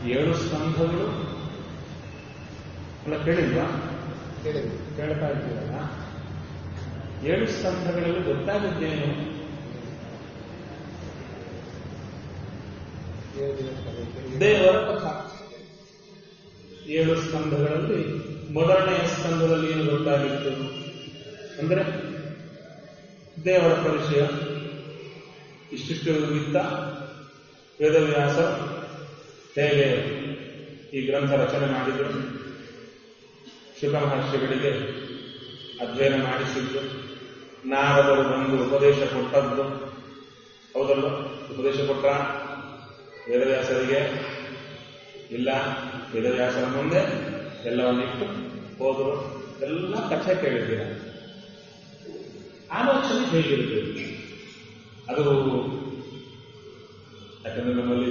ಏಳು ಸ್ಕಂಧಗಳು ಅಲ್ಲ ಕೇಳಿಲ್ವಾ ಕೇಳಿದ್ವಿ ಕೇಳ್ತಾ ಇದ್ದೀರಲ್ಲ ಏಳು ಸ್ಕಂಧಗಳಲ್ಲಿ ಗೊತ್ತಾಗುತ್ತೇನು ಏಳು ದಿವಸ ಕಲಿಕೆ. ದೇವರ ಕಥಾ ಏಳು ಸ್ಕಂಧಗಳಲ್ಲಿ ಮೊದಲನೆಯ ಸ್ಕಂಧದಲ್ಲಿ ಏನು ಗೊತ್ತಾಗಿತ್ತು ಅಂದ್ರೆ ದೇವರ ಪರಿಚಯ ಇಷ್ಟಿಷ್ಟು ಇದ್ದ ವೇದವ್ಯಾಸ ಹೇಗೆ ಈ ಗ್ರಂಥ ರಚನೆ ಮಾಡಿದರು ಶುಕ ಮಹರ್ಷಿಗಳಿಗೆ ಅಧ್ಯಯನ ಮಾಡಿಸಿದ್ದು ನಾರದರು ಬಂದು ಉಪದೇಶ ಕೊಟ್ಟದ್ದು ಹೌದಲ್ವ ಉಪದೇಶ ಕೊಟ್ಟ ವೇದವ್ಯಾಸರಿಗೆ ಇಲ್ಲ ವೇದವ್ಯಾಸರ ಮುಂದೆ ಎಲ್ಲವನ್ನಿಟ್ಟು ಹೋದರು ಎಲ್ಲ ಕಥೆ ಕೇಳಿದ್ದೀರ ಆಲೋಚನೆ ಹೇಗಿರಬೇಕು ಅದು ಯಾಕಂದ್ರೆ ನಮ್ಮಲ್ಲಿ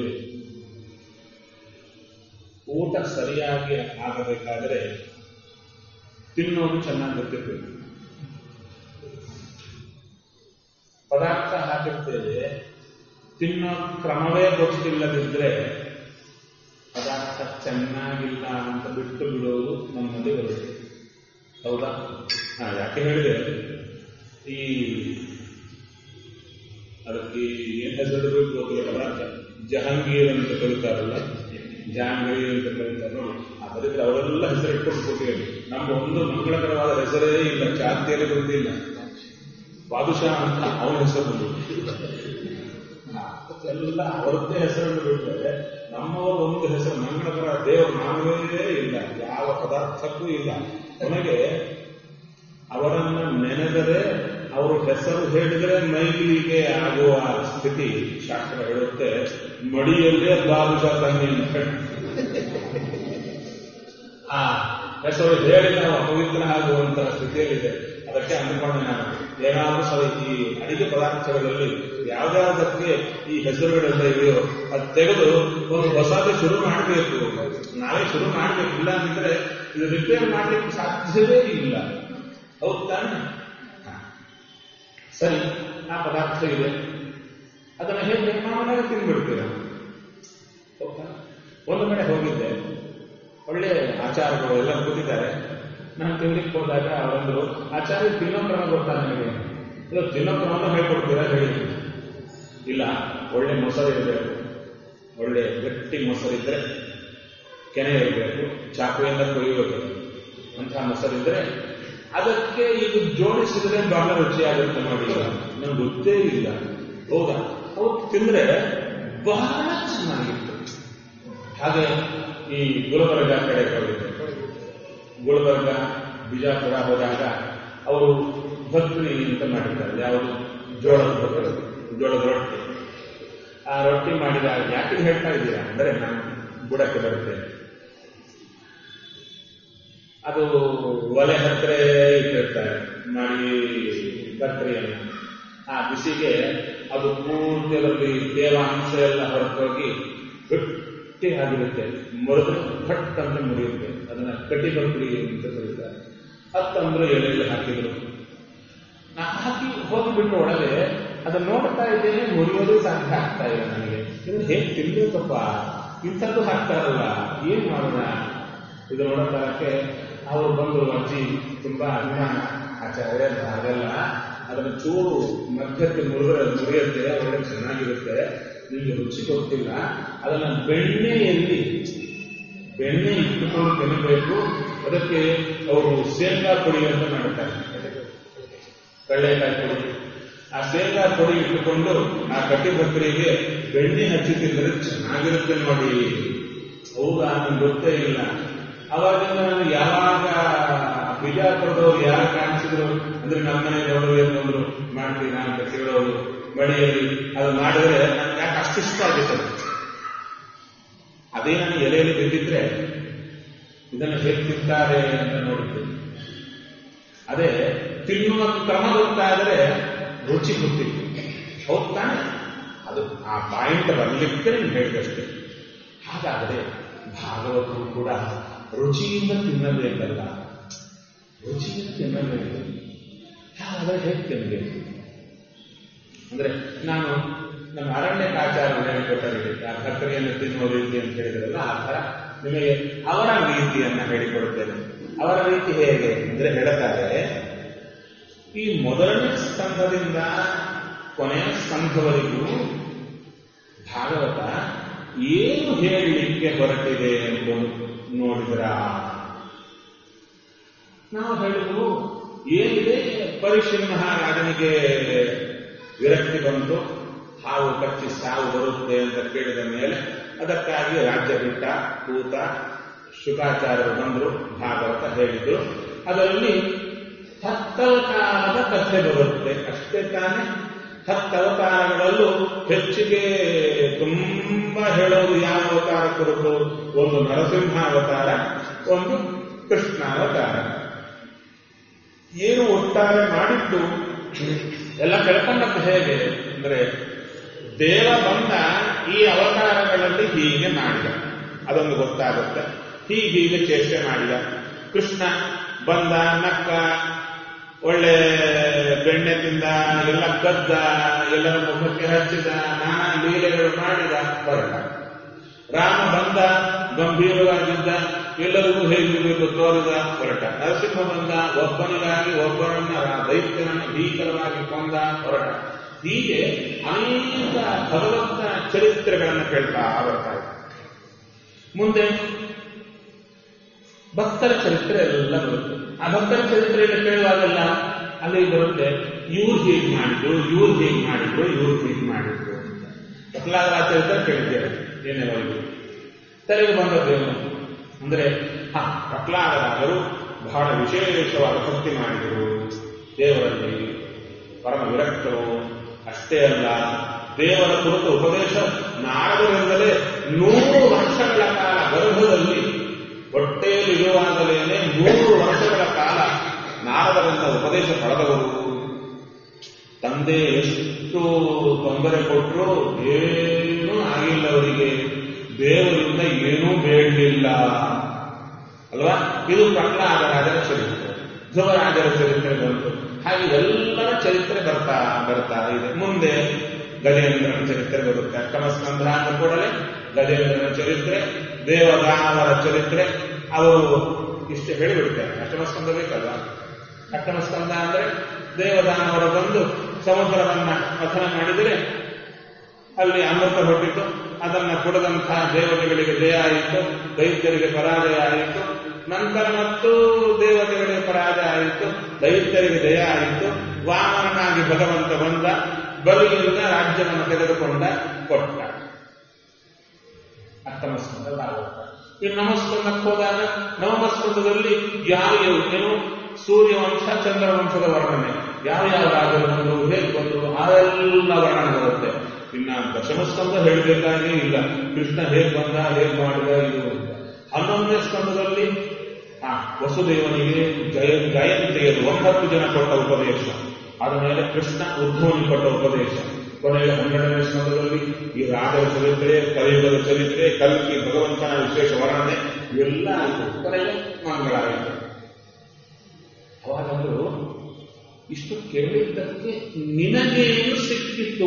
ಊಟ ಸರಿಯಾಗಿ ಆಗಬೇಕಾದರೆ ತಿನ್ನೋದು ಚೆನ್ನಾಗಿ ಗೊತ್ತಿರ್ಬೇಕು ಪದಾರ್ಥ ಹಾಕಿರ್ತೇವೆ ತಿನ್ನೋ ಕ್ರಮವೇ ಗೊತ್ತಿಲ್ಲದಿದ್ರೆ ಪದಾರ್ಥ ಚೆನ್ನಾಗಿಲ್ಲ ಅಂತ ಬಿಟ್ಟು ಬಿಡೋದು ನಮ್ಮಲ್ಲಿ ಬರುತ್ತೆ ಹೌದಾ ಹಾ ಯಾಕೆ ಹೇಳಿದೆ ಈ ಅದಕ್ಕೆ ಏನ್ ಹೆಸರು ಬೇಕು ಗೊತ್ತಿಲ್ಲ ಪದಾರ್ಥ ಜಹಾಂಗೀರ್ ಅಂತ ಕರೀತಾರಲ್ಲ ಜಹಾಂಗೀರ್ ಅಂತ ಕರೀತಾರಲ್ಲ ಅದರಿಂದ ಅವರೆಲ್ಲ ಹೆಸರು ಇಟ್ಕೊಂಡು ಕೊಟ್ಟಿದ್ದಾರೆ ನಮ್ಮ ಒಂದು ಮಂಗಳಕರವಾದ ಹೆಸರೇ ಇಲ್ಲ ಚಾತಿಯಲ್ಲಿ ಬಂದಿಲ್ಲ ಬಾದುಷಾ ಅಂತ ಅವನ ಹೆಸರು ಬಂದಿದೆ ಎಲ್ಲ ಅವರದ್ದೇ ಹೆಸರನ್ನು ಬಿಟ್ಟರೆ ನಮ್ಮವರು ಒಂದು ಹೆಸರು ಮಂಗಳಕರ ದೇವರ ನಾಮವೇ ಇಲ್ಲ ಯಾವ ಪದಾರ್ಥಕ್ಕೂ ಇಲ್ಲ ಕೊನೆಗೆ ಅವರನ್ನ ನೆನೆದರೆ ಅವರು ಹೆಸರು ಹೇಳಿದರೆ ಮೈಲಿಗೆ ಆಗುವ ಸ್ಥಿತಿ ಶಾಸ್ತ್ರ ಹೇಳುತ್ತೆ ಮಡಿಯಲ್ಲೇ ಬಾದುಷಾ ತಂಗಿ ಅಂತ ಆ ಹೆಸರು ಹೇಳಿ ನಾವು ಅಪವಿತ್ರ ಆಗುವಂತ ಸ್ಥಿತಿಯಲ್ಲಿದೆ ಅದಕ್ಕೆ ಅಂದ್ಕೊಂಡೆ ನಾನು ಏನಾದರೂ ಸರಿ ಈ ಅಡಿಗೆ ಪದಾರ್ಥಗಳಲ್ಲಿ ಯಾವ್ದಾವುದಕ್ಕೆ ಈ ಹೆಸರುಗಳೆಲ್ಲ ಇದೆಯೋ ಅದು ತೆಗೆದು ಒಂದು ಹೊಸದೇ ಶುರು ಮಾಡಬೇಕು ನಾವೇ ಶುರು ಮಾಡಬೇಕು ಇಲ್ಲ ಅಂದ್ರೆ ಇದು ರಿಪೇರ್ ಮಾಡಲಿಕ್ಕೆ ಸಾಧ್ಯವೇ ಇಲ್ಲ ಹೌದು ತಾನೆ ಹಾ. ಸರಿ ಆ ಪದಾರ್ಥ ಇದೆ ಅದನ್ನ ಹೇಗೆ ಮಾಮೂಲಾಗಿ ತಿಂದ್ಬಿಡ್ತೀರಾ ಹೌದಾ ಒಂದು ಕಡೆ ಹೋಗಿದ್ದೆ ಒಳ್ಳೆ ಆಚಾರಗಳು ಎಲ್ಲ ಕೂತಿದ್ದಾರೆ ನಾನು ತಿನ್ಲಿಕ್ಕೆ ಹೋದಾಗ ಅವರೊಂದು ಆಚಾರ್ಯ ತಿನ್ನೋ ಕ್ರಮ ಗೊತ್ತಾ ನನಗೆ ಇದು ತಿನ್ನೋ ಕ್ರಮ ಹೇಳ್ಕೊಡ್ತೀರಾ ಹೇಳಿ ಇಲ್ಲ ಒಳ್ಳೆ ಮೊಸರು ಇರಬೇಕು ಒಳ್ಳೆ ಗಟ್ಟಿ ಮೊಸರಿದ್ರೆ ಕೆನೆ ಇರಬೇಕು ಚಾಕುವಿಂದ ಕೊಯ್ಯಬೇಕು ಅಂತಹ ಮೊಸರಿದ್ರೆ ಅದಕ್ಕೆ ಇದು ಜೋಡಿಸಿದ್ರೆ ಬಹಳ ರುಚಿಯಾಗುತ್ತೆ ನೋಡಿ ನಂಗೆ ಗೊತ್ತೇ ಇಲ್ಲ ಹೌದಾ ಹೌದು ತಿಂದ್ರೆ ಬಹಳ ಚೆನ್ನಾಗಿತ್ತು ಹಾಗೆ ಈ ಗುಲ್ಬರ್ಗ ಕಡೆ ಹೋಗಿದ್ದೆ ಗುಲ್ಬರ್ಗ ಬಿಜಾಪುರ ಹೋದಾಗ ಅವರು ಭಕ್ರಿ ಅಂತ ಮಾಡಿದ್ದಾರೆ ಯಾವುದು ಜೋಳದ ಭಕ್ರಿ ಜೋಳದ ರೊಟ್ಟಿ ಆ ರೊಟ್ಟಿ ಮಾಡಿದಾಗ ಯಾಕೆ ಹೇಳ್ತಾ ಇದ್ದೀರಾ ಅಂದ್ರೆ ನಾನು ಬುಡಕ್ಕೆ ಬರುತ್ತೇನೆ ಅದು ಒಲೆ ಹತ್ರ ಇಟ್ಟಿರ್ತಾರೆ ಮಾಡಿ ಭಕ್ರಿಯನ್ನು ಆ ಬಿಸಿಗೆ ಅದು ಪೂರ್ತಿ ಅದರಲ್ಲಿ ತೇವಾಂಶ ಎಲ್ಲ ಹೊರಟೋಗಿ ಗಟ್ಟಿ ಆಗಿರುತ್ತೆ ಮುರಿದ್ರೆ ಫಟ್ ಅಂತ ಮುರಿಯುತ್ತೆ ಅದನ್ನ ಕಡ್ಡಿ ಬಕ್ರಿ ಅಂತ ಕರೀತಾರೆ ಹತ್ತಂದ್ರೆ ಎಲೆಯಲ್ಲಿ ಹಾಕಿದ್ರು ನಾ ಹಾಕಿ ಹೋಗಿಬಿಟ್ಟು ಒಳಗೆ ಅದನ್ನ ನೋಡ್ತಾ ಇದ್ದೇನೆ ಮುರಿಯೋದು ಸಾಧ್ಯ ಆಗ್ತಾ ಇಲ್ಲ ನನಗೆ ಇದನ್ನ ಹೇಗೆ ತಿನ್ಬೇಕಪ್ಪ ಇಂಥದ್ದು ಹಾಕ್ತಾರಲ್ಲ ಏನ್ ಮಾಡೋಣ ಇದು ನೋಡೋದಕ್ಕೆ ಅವರು ಬಂದು ಅಜ್ಜಿ ತುಂಬಾ ಅಭಿಮಾನ ಆಚಾರ್ಯ ಹಾಗೆಲ್ಲ ಅದನ್ನು ಚೂರು ಮಧ್ಯಕ್ಕೆ ಮುರಿದ್ರೆ ಮುರಿಯುತ್ತೆ ಒಳ್ಳೆ ಚೆನ್ನಾಗಿರುತ್ತೆ ನಿಮಗೆ ರುಚಿ ಗೊತ್ತಿಲ್ಲ ಅದನ್ನ ಬೆಣ್ಣೆಯಲ್ಲಿ ಬೆಣ್ಣೆ ಇಟ್ಟುಕೊಂಡು ತಿನ್ನಬೇಕು ಅದಕ್ಕೆ ಅವರು ಶೇಂಗಾ ಪುಡಿ ಅಂತ ಮಾಡ್ತಾರೆ ಕಳ್ಳೆಕಾಯಿ ಪುಡಿ ಆ ಶೇಂಗಾ ಪುಡಿ ಇಟ್ಟುಕೊಂಡು ಆ ಕಟ್ಟಿ ಬಕ್ರಿಗೆ ಬೆಣ್ಣೆ ಹಚ್ಚಿ ತಿಂದರೆ ಚೆನ್ನಾಗಿರುತ್ತೆ ನೋಡಿ ಹೌದಾ ನನ್ಗೆ ಗೊತ್ತೇ ಇಲ್ಲ ಅವಾಗಿಂದ ನಾನು ಯಾವಾಗ ಬಿಜಾಪುರದವ್ರು ಯಾರು ಕಾಣಿಸಿದ್ರು ಅಂದ್ರೆ ನಮ್ಮ ಮನೆ ನೋಡೋದು ಏನು ಅಂದ್ರು ಮಾಡ್ತೀರಾ ಅಂತ ಕೇಳೋದು ಮಡಿಯಲ್ಲಿ ಅದು ಮಾಡಿದ್ರೆ ನನ್ಗೆ ಯಾಕೆ ಅಷ್ಟು ಇಷ್ಟ ಆಗುತ್ತೆ ಅದೇ ನಾನು ಎಲೆಯಲ್ಲಿ ಬಿದ್ದಿದ್ರೆ ಇದನ್ನು ಹೇಗೆ ತಿಂತಾರೆ ಅಂತ ನೋಡಿದ್ದೆ ಅದೇ ತಿನ್ನುವ ಕ್ರಮ ಗೊತ್ತಾದರೆ ರುಚಿ ಗೊತ್ತಿತ್ತು ಹೌದು ತಾನೆ ಅದು ಆ ಪಾಯಿಂಟ್ ಬರಲಿಕ್ಕೆ ನೀನು ಹೇಳಿದಷ್ಟೇ ಹಾಗಾದರೆ ಭಾಗವತರು ಕೂಡ ರುಚಿಯಿಂದ ತಿನ್ನಬೇಕಲ್ಲ ರುಚಿಯಿಂದ ತಿನ್ನಬೇಕು ಹಾಗಾದರೆ ಹೇಗೆ ತಿನ್ನಬೇಕು ಅಂದ್ರೆ ನಾನು ನಮ್ಮ ಅರಣ್ಯಕಾಚಾರ್ಯರು ಹೇಳಿಕೊಟ್ಟರೆ ಆ ಭಕ್ತರಿಯನ್ನು ತಿನ್ನುವ ರೀತಿ ಅಂತ ಹೇಳಿದ್ರಲ್ಲ ಆ ಥರ ನಿಮಗೆ ಅವರ ರೀತಿಯನ್ನ ಹೇಳಿಕೊಡುತ್ತೇನೆ ಅವರ ರೀತಿ ಹೇಗೆ ಅಂದ್ರೆ ಹೇಳ್ತಾರೆ ಈ ಮೊದಲನೇ ಸ್ಕಂಧದಿಂದ ಕೊನೆಯ ಸ್ಕಂಧವರೆಗೂ ಭಾಗವತ ಏನು ಹೇಳಲಿಕ್ಕೆ ಹೊರಟಿದೆ ಎಂಬುದು ನೋಡಿದ್ರ ನಾವು ಹೇಳಿದ್ರು ಏನಿದೆ ಪರೀಕ್ಷೆ ಮಹಾರಾಜನಿಗೆ ವಿರಕ್ತಿ ಬಂತು ಹಾವು ಕಚ್ಚಿ ಸಾವು ಬರುತ್ತೆ ಅಂತ ಕೇಳಿದ ಮೇಲೆ ಅದಕ್ಕಾಗಿ ರಾಜ್ಯ ಬಿಟ್ಟ ಕೂತ ಶುಕಾಚಾರ್ಯರು ಬಂದರು ಭಾಗವತ ಹೇಳಿದ್ರು ಅದರಲ್ಲಿ ಹತ್ತವತಾರದ ಕಥೆ ಬರುತ್ತೆ ಅಷ್ಟೇ ತಾನೇ ಹತ್ತವತಾರಗಳಲ್ಲೂ ಹೆಚ್ಚಿಗೆ ತುಂಬಾ ಹೇಳೋದು ಯಾವ ಅವತಾರ ಕುರಿತು ಒಂದು ನರಸಿಂಹ ಅವತಾರ ಒಂದು ಕೃಷ್ಣ ಅವತಾರ ಏನು ಒಟ್ಟಾರೆ ಮಾಡಿದ್ದು ಎಲ್ಲ ಕೇಳ್ಕೊಂಡದ್ದು ಹೇಗೆ ಅಂದ್ರೆ ದೇವ ಬಂದ ಈ ಅವತಾರಗಳಲ್ಲಿ ಹೀಗೆ ಮಾಡಿದ ಅದೊಂದು ಗೊತ್ತಾಗುತ್ತೆ ಹೀಗೀಗೆ ಚೇಷ್ಟೆ ಮಾಡಿದ ಕೃಷ್ಣ ಬಂದ ನಕ್ಕ ಒಳ್ಳೆ ಬೆಣ್ಣೆ ತಿಂದ ಎಲ್ಲ ಕದ್ದ ಎಲ್ಲರ ಮುಖಕ್ಕೆ ಹಚ್ಚಿದ ನಾನಾ ಲೀಲೆಗಳು ಮಾಡಿದ ಹೊರಟ ರಾಮ ಬಂದ ಗಂಭೀರವಾಗಿದ್ದ ಎಲ್ಲರಿಗೂ ಹೇಗಿರಬೇಕು ತೋರಿದ ಹೊರಟ ನರಸಿಂಹ ಬಂದ ಒಬ್ಬನಿಗಾಗಿ ಒಬ್ಬರನ್ನ ದೈತ್ಯನನ್ನು ಭೀಕರವಾಗಿ ಕೊಂದ ಹೊರಟ ಹೀಗೆ ಅನೇಕ ಭಗವಂತ ಚರಿತ್ರೆಗಳನ್ನು ಕೇಳ್ತಾ ಬರ್ತಾರೆ ಮುಂದೆ ಭಕ್ತರ ಚರಿತ್ರೆ ಎಲ್ಲ ಬರುತ್ತೆ ಆ ಭಕ್ತರ ಚರಿತ್ರೆಯನ್ನು ಕೇಳುವಾಗೆಲ್ಲ ಅಲ್ಲಿ ಬರುತ್ತೆ ಇವ್ರು ಹೀಗೆ ಮಾಡಿದ್ರು ಇವ್ರು ಹೀಗೆ ಮಾಡಿದ್ರು ಇವ್ರು ಹೀಗೆ ಮಾಡಿದ್ರು ಅಂತ ಪ್ರಹ್ಲಾದ ಚರಿತ್ರೆ ಕೇಳಿದ್ದೇವೆ ಏನೇವರೆಗೂ ತಲೆಗೆ ಬಂದದ್ದೇನು ಅಂದ್ರೆ ಹಾ ಪ್ರಹ್ಲಾದರಾದರು ಬಹಳ ವಿಶೇಷವಾದ ಭಕ್ತಿ ಮಾಡಿದರು ದೇವರಲ್ಲಿ ಪರಮ ವಿರಕ್ತರು ಅಷ್ಟೇ ಅಲ್ಲ ದೇವರ ಕುರಿತು ಉಪದೇಶ ನಾರದರಿಂದಲೇ ನೂರು ವರ್ಷಗಳ ಕಾಲ ಗರ್ಭದಲ್ಲಿ ಹೊಟ್ಟೆಯಲ್ಲಿರುವಾಗಲೇನೆ ನೂರು ವರ್ಷಗಳ ಕಾಲ ನಾರದರಿಂದ ಉಪದೇಶ ಪಡೆದವರು ತಂದೆ ಎಷ್ಟು ತೊಂದರೆ ಕೊಟ್ಟರು ಏನೂ ಆಗಿಲ್ಲ ಅವರಿಗೆ ದೇವರಿಂದ ಏನೂ ಬೇಡಲಿಲ್ಲ ಅಲ್ವಾ ಇದು ಪ್ರಹ್ಲಾದರಾಜರ ಚರಿತ್ರೆ ಧ್ರುವರಾಜರ ಚರಿತ್ರೆ ಬಂತು ಹಾಗೆ ಎಲ್ಲರ ಚರಿತ್ರೆ ಬರ್ತಾ ಬರ್ತಾ ಇದೆ ಮುಂದೆ ಗಜೇಂದ್ರನ ಚರಿತ್ರೆ ಬರುತ್ತೆ ಅಷ್ಟಮಸ್ಕಂಧ ಅಂದ ಕೂಡಲೇ ಗಜೇಂದ್ರನ ಚರಿತ್ರೆ ದೇವದಾನವರ ಚರಿತ್ರೆ ಅವರು ಇಷ್ಟು ಹೇಳಿಬಿಡ್ತಾರೆ ಅಷ್ಟಮಸ್ಕಂಧ ಬೇಕಲ್ಲ ಅಷ್ಟಮಸ್ಕಂಧ ಅಂದ್ರೆ ದೇವದಾನವರು ಬಂದು ಸಮುದ್ರವನ್ನ ಪಥನ ಮಾಡಿದರೆ ಅಲ್ಲಿ ಅಮೃತ ಹೊಟ್ಟಿತು ಅದನ್ನ ಕುಡದಂತಹ ದೇವತೆಗಳಿಗೆ ಜಯ ಆಯಿತು ದೈತ್ಯರಿಗೆ ಪರಾಜಯ ಆಯಿತು ನಂತರ ಮತ್ತು ದೇವತೆಗಳಿಗೆ ಪರಾಜಯ ಆಯಿತು ದೈತ್ಯರಿಗೆ ಜಯ ಆಯಿತು ವಾಮನನಾಗಿ ಭಗವಂತ ಬಂದ ಬಲಿಯಿಂದ ರಾಜ್ಯವನ್ನು ತೆಗೆದುಕೊಂಡ ಕೊಟ್ಟ ಅಷ್ಟಮಸ್ಕಂದ ಭಾಗವತ ಈ ನಮಸ್ಕಂದಕ್ಕೆ ಹೋದಾಗ ನವಮಸ್ಕಂದದಲ್ಲಿ ಯಾವ ಏನು ಸೂರ್ಯವಂಶ ಚಂದ್ರವಂಶದ ವರ್ಣನೆ ಯಾವ ಯಾವ ರಾಜರು ಬಂದರು ಹೇಗೆ ಬಂದರು ಅವೆಲ್ಲ ವರ್ಣನೆ ಬರುತ್ತೆ ಇನ್ನ ದಶಮಸ್ಕಂದ ಹೇಳಬೇಕಾಗೇ ಇಲ್ಲ ಕೃಷ್ಣ ಹೇಗೆ ಬಂದ ಹೇಗೆ ಮಾಡಿದ ಇದು ಅಂತ ಹನ್ನೊಂದನೇ ಸ್ಕಂದದಲ್ಲಿ ಆ ವಸುದೇವನಿಗೆ ಜಯ ಜಯಂತಿಯರು ಒಂಬತ್ತು ಜನ ಕೊಟ್ಟ ಉಪದೇಶ ಆದ ಮೇಲೆ ಕೃಷ್ಣ ಉದ್ಧವನಿಗೆ ಕೊಟ್ಟ ಉಪದೇಶ ಕೊನೆಯ ಹನ್ನೆರಡನೇ ಸ್ಕಂದದಲ್ಲಿ ಈ ರಾಜರ ಚರಿತ್ರೆ ಕಲಿಯುಗದ ಚರಿತ್ರೆ ಕಲ್ಕಿ ಭಗವಂತನ ವಿಶೇಷ ವರ್ಣನೆ ಇವೆಲ್ಲ ಆಯಿತು ಕೊನೆಗೆ ಮಂಗಳ ಆಯಿತು ಅವಾಗಂದ್ರು ಇಷ್ಟು ಕೇಳಿದ್ದಕ್ಕೆ ನಿನಗೇನು ಸಿಕ್ಕಿತ್ತು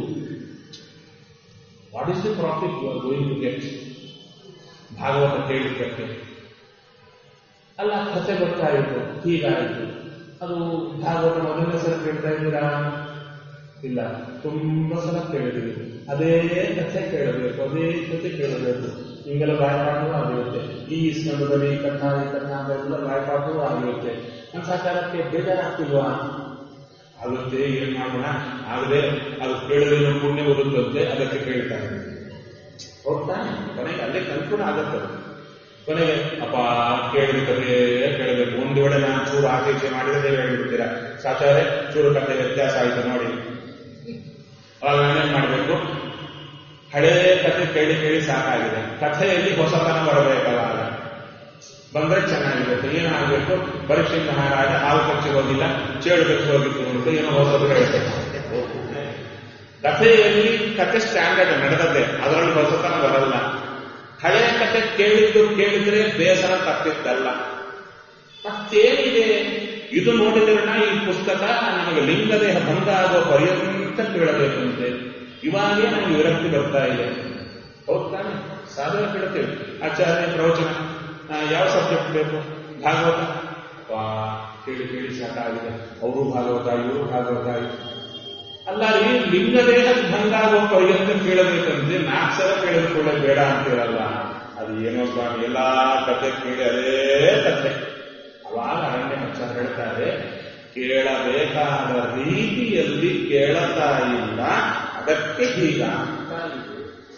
what is the profit you are going to get Bhagavata ಕೇಳಿದ್ದಕ್ಕೆ ಅಲ್ಲ ಕಥೆ ಗೊತ್ತಾಯಿತು ಹೀಗಾಯಿತು ಅದು ಭಾಗವತ ಮೊದಲನೇ ಸಲ ಕೇಳ್ತಾ ಇದ್ದೀರಾ ಇಲ್ಲ ತುಂಬಾ ಸಲ ಕೇಳಿದ್ವಿ ಅದೇ ಕಥೆ ಕೇಳಬೇಕು ಅದೇ ಕಥೆ ಕೇಳಬೇಕು ಹಿಂಗೆಲ್ಲ ಬಾಯ್ಪಾಠವೂ ಆಗಿರುತ್ತೆ ಈ ಸ್ಕಂದದಲ್ಲಿ ಕಥಾ ಈ ಕಥಾ ಅಂತೆಲ್ಲ ಬಾಯ್ಪಾಠವೂ ಆಗಿರುತ್ತೆ ನನ್ನ ಸಾಕಾರಕ್ಕೆ ಬೇಜಾರಾಗ್ತಿಲ್ವಾ ಆಗುತ್ತೆ ಏನ್ ಮಾಡೋಣ ಆಗದೆ ಅದು ಕೇಳಿದ್ರೆ ಪುಣ್ಯ ಬರುತ್ತಂತೆ ಅದಕ್ಕೆ ಕೇಳ್ತಾರೆ ಹೋಗ್ತಾ ಕೊನೆಗೆ ಅಲ್ಲೇ ಕನ್ಫ್ಯೂನ್ ಆಗತ್ತೆ ಅದು. ಕೊನೆಗೆ ಅಪ್ಪ ಕೇಳಿದ ಕಥೆ ಕೇಳಬೇಕು ಒಂದು ವೇಳೆ ನಾನು ಚೂರು ಆದೇಶ ಮಾಡಿದ್ರೆ ನೀವು ಹೇಳ್ಬಿಡ್ತೀರಾ ಸಾಚಾರೆ ಚೂರು ಕಥೆ ವ್ಯತ್ಯಾಸ ಆಯ್ತು ನೋಡಿ ಅವಾಗ ನಾನೇನ್ ಮಾಡಬೇಕು ಹಳೇ ಕಥೆ ಕೇಳಿ ಕೇಳಿ ಸಾಕಾಗಿದೆ ಕಥೆಯಲ್ಲಿ ಹೊಸತನ ಬರಬೇಕಲ್ಲ ಆಗ ಬಂದ್ರೆ ಚೆನ್ನಾಗಿರುತ್ತೆ ಏನಾಗಬೇಕು ಪರೀಕ್ಷೆ ಮಹಾರಾಜ ಹಾವು ಕಚ್ಚಿ ಹೋಗಿಲ್ಲ ಚೇಳು ಕಚ್ಚಿ ಹೋಗಿತ್ತು ಅಂತ ಏನೋ ಹೊಸದು ಹೇಳ್ಬೇಕು ಕಥೆಯಲ್ಲಿ ಕಥೆ ಸ್ಟ್ಯಾಂಡರ್ಡ್ ನಡೆದದ್ದೇ ಅದರಲ್ಲಿ ಹೊಸತನ ಬರಲ್ಲ ಹಳೆಯ ಕಥೆ ಕೇಳಿದ್ದು ಕೇಳಿದ್ರೆ ಬೇಸರ ತಪ್ಪಿದ್ದಲ್ಲ ಮತ್ತೇನಿದೆ ಇದು ನೋಡಿದ್ರೆ ಈ ಪುಸ್ತಕ ನಮಗೆ ಲಿಂಗದೇಹ ಬಂದ ಆಗೋ ಪರ್ಯಂತ ಕೇಳಬೇಕಂತೆ ಇವಾಗೇ ನಮಗೆ ವಿರಕ್ತಿ ಬರ್ತಾ ಇದೆ ಹೌದು ತಾನೆ ಸಾಧನೆ ಕೇಳ್ತೇವೆ ಆಚಾರ್ಯ ಪ್ರವಚನ ಆ, ಯಾವ ಸಬ್ಜೆಕ್ಟ್ ಬೇಕು ಭಾಗವತ ವಾ ಕೇಳಿ ಕೇಳಿ ಸಾಕಾಗಿದೆ ಅವರು ಭಾಗವತ ಇವರು ಭಾಗವತ ಅಲ್ಲ ರೀ ಲಿಂಗದೇಹ ಭಂಗ ಆಗೋ ಪರ್ಯಂತ ಕೇಳಬೇಕಂದ್ರೆ ನಾಲ್ಕು ಸಲ ಕೇಳಿದ್ಕೊಳ್ಳೆ ಬೇಡ ಅಂತೀರಲ್ಲ ಅದು ಏನೋ ಸ್ವಾಮಿ ಎಲ್ಲಾ ಕತೆ ಕೇಳಿ ಅದೇ ಕತೆ ಅವಾಗ ಅರಣ್ಯ ಹಚ್ಚ ಹೇಳ್ತಾರೆ ಕೇಳಬೇಕಾದ ರೀತಿಯಲ್ಲಿ ಕೇಳತಾ ಇಲ್ಲ ಅದಕ್ಕೆ ಹೀಗಾಗ್ತಾ ಇದೆ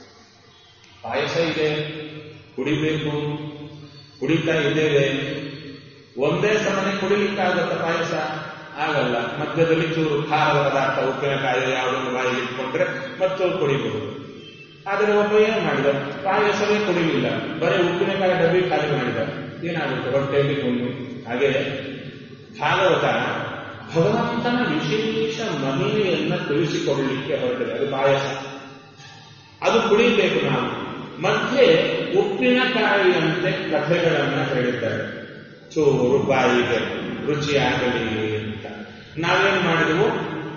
ಪಾಯಸ ಇದೆ ಕುಡಿಬೇಕು ಕುಡಿತಾ ಇದ್ದೇವೆ ಒಂದೇ ಸಮನೆ ಕುಡಿಲಿಕ್ಕಾಗತ್ತ ಪಾಯಸ ಆಗಲ್ಲ ಮಧ್ಯದಲ್ಲಿ ಚೂರು ಖಾರದ ಪದಾರ್ಥ ಉಪ್ಪಿನಕಾಯಿ ಯಾವುದೊಂದು ಬಾಯಿಗೆ ಇಟ್ಕೊಂಡ್ರೆ ಮತ್ತೊಂದು ಕುಡಿಬಹುದು ಆದರೆ ಒಬ್ಬ ಏನ್ ಮಾಡಿದ ಪಾಯಸವೇ ಕುಡಿಲಿಲ್ಲ ಬರೀ ಉಪ್ಪಿನಕಾಯಿ ಡಬ್ಬಿ ಖಾಲಿ ಮಾಡಿದ ಏನಾಗುತ್ತೆ ಹೊಟ್ಟೆಯಲ್ಲಿ ಹುಣ್ಣು ಹಾಗೆ ಭಾಗವತ ಭಗವಂತನ ವಿಶೇಷ ಮಹಿಮೆಯನ್ನ ತಿಳಿಸಿಕೊಳ್ಳಲಿಕ್ಕೆ ಹೊರಟಿದೆ ಅದು ಪಾಯಸ ಅದು ಕುಡಿಬೇಕು ನಾವು ಮಧ್ಯೆ ಉಪ್ಪಿನಕಾಯಿಯಂತೆ ಕಥೆಗಳನ್ನ ಹೇಳಿದ್ದಾರೆ ಚೂರು ಬಾಯಿಗೆ ರುಚಿಯಾಗಲಿ ಅಂತ ನಾವೇನ್ ಮಾಡಿದೆವು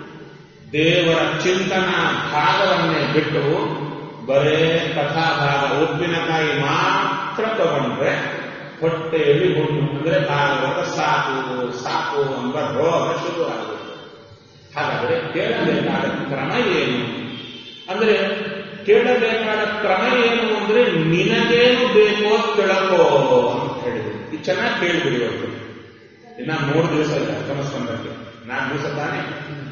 ದೇವರ ಚಿಂತನ ಭಾಗವನ್ನೇ ಬಿಟ್ಟು ಬರೇ ಕಥಾಭಾಗ ಉಪ್ಪಿನಕಾಯಿ ಮಾತ್ರ ತಗೊಂಡ್ರೆ ಹೊಟ್ಟೆಯಲ್ಲಿ ಹುಣ್ಣು ಅಂದ್ರೆ ಭಾಗವತ ಸಾಕು ಸಾಕು ಎಂಬ ರೋಗ ಶುರುವಾಗುತ್ತೆ ಹಾಗಾದ್ರೆ ಕೇಳಬೇಕಾದ ಕ್ರಮ ಏನು ಅಂದ್ರೆ ಕೇಳಬೇಕಾದ ಕ್ರಮ ಏನು ಅಂದ್ರೆ ನಿನಗೇನು ಬೇಕೋ ತಿಳಕೋ ಅಂತ ಹೇಳಿದ್ರು ಇದು ಚೆನ್ನಾಗಿ ಕೇಳಿಬಿಡಿ ಇವತ್ತು ಇನ್ನ ಮೂರು ದಿವಸ ಇಲ್ಲ ಸಮಸ್ಕಂದಕ್ಕೆ ನಾಲ್ಕು ದಿವಸ ತಾನೇ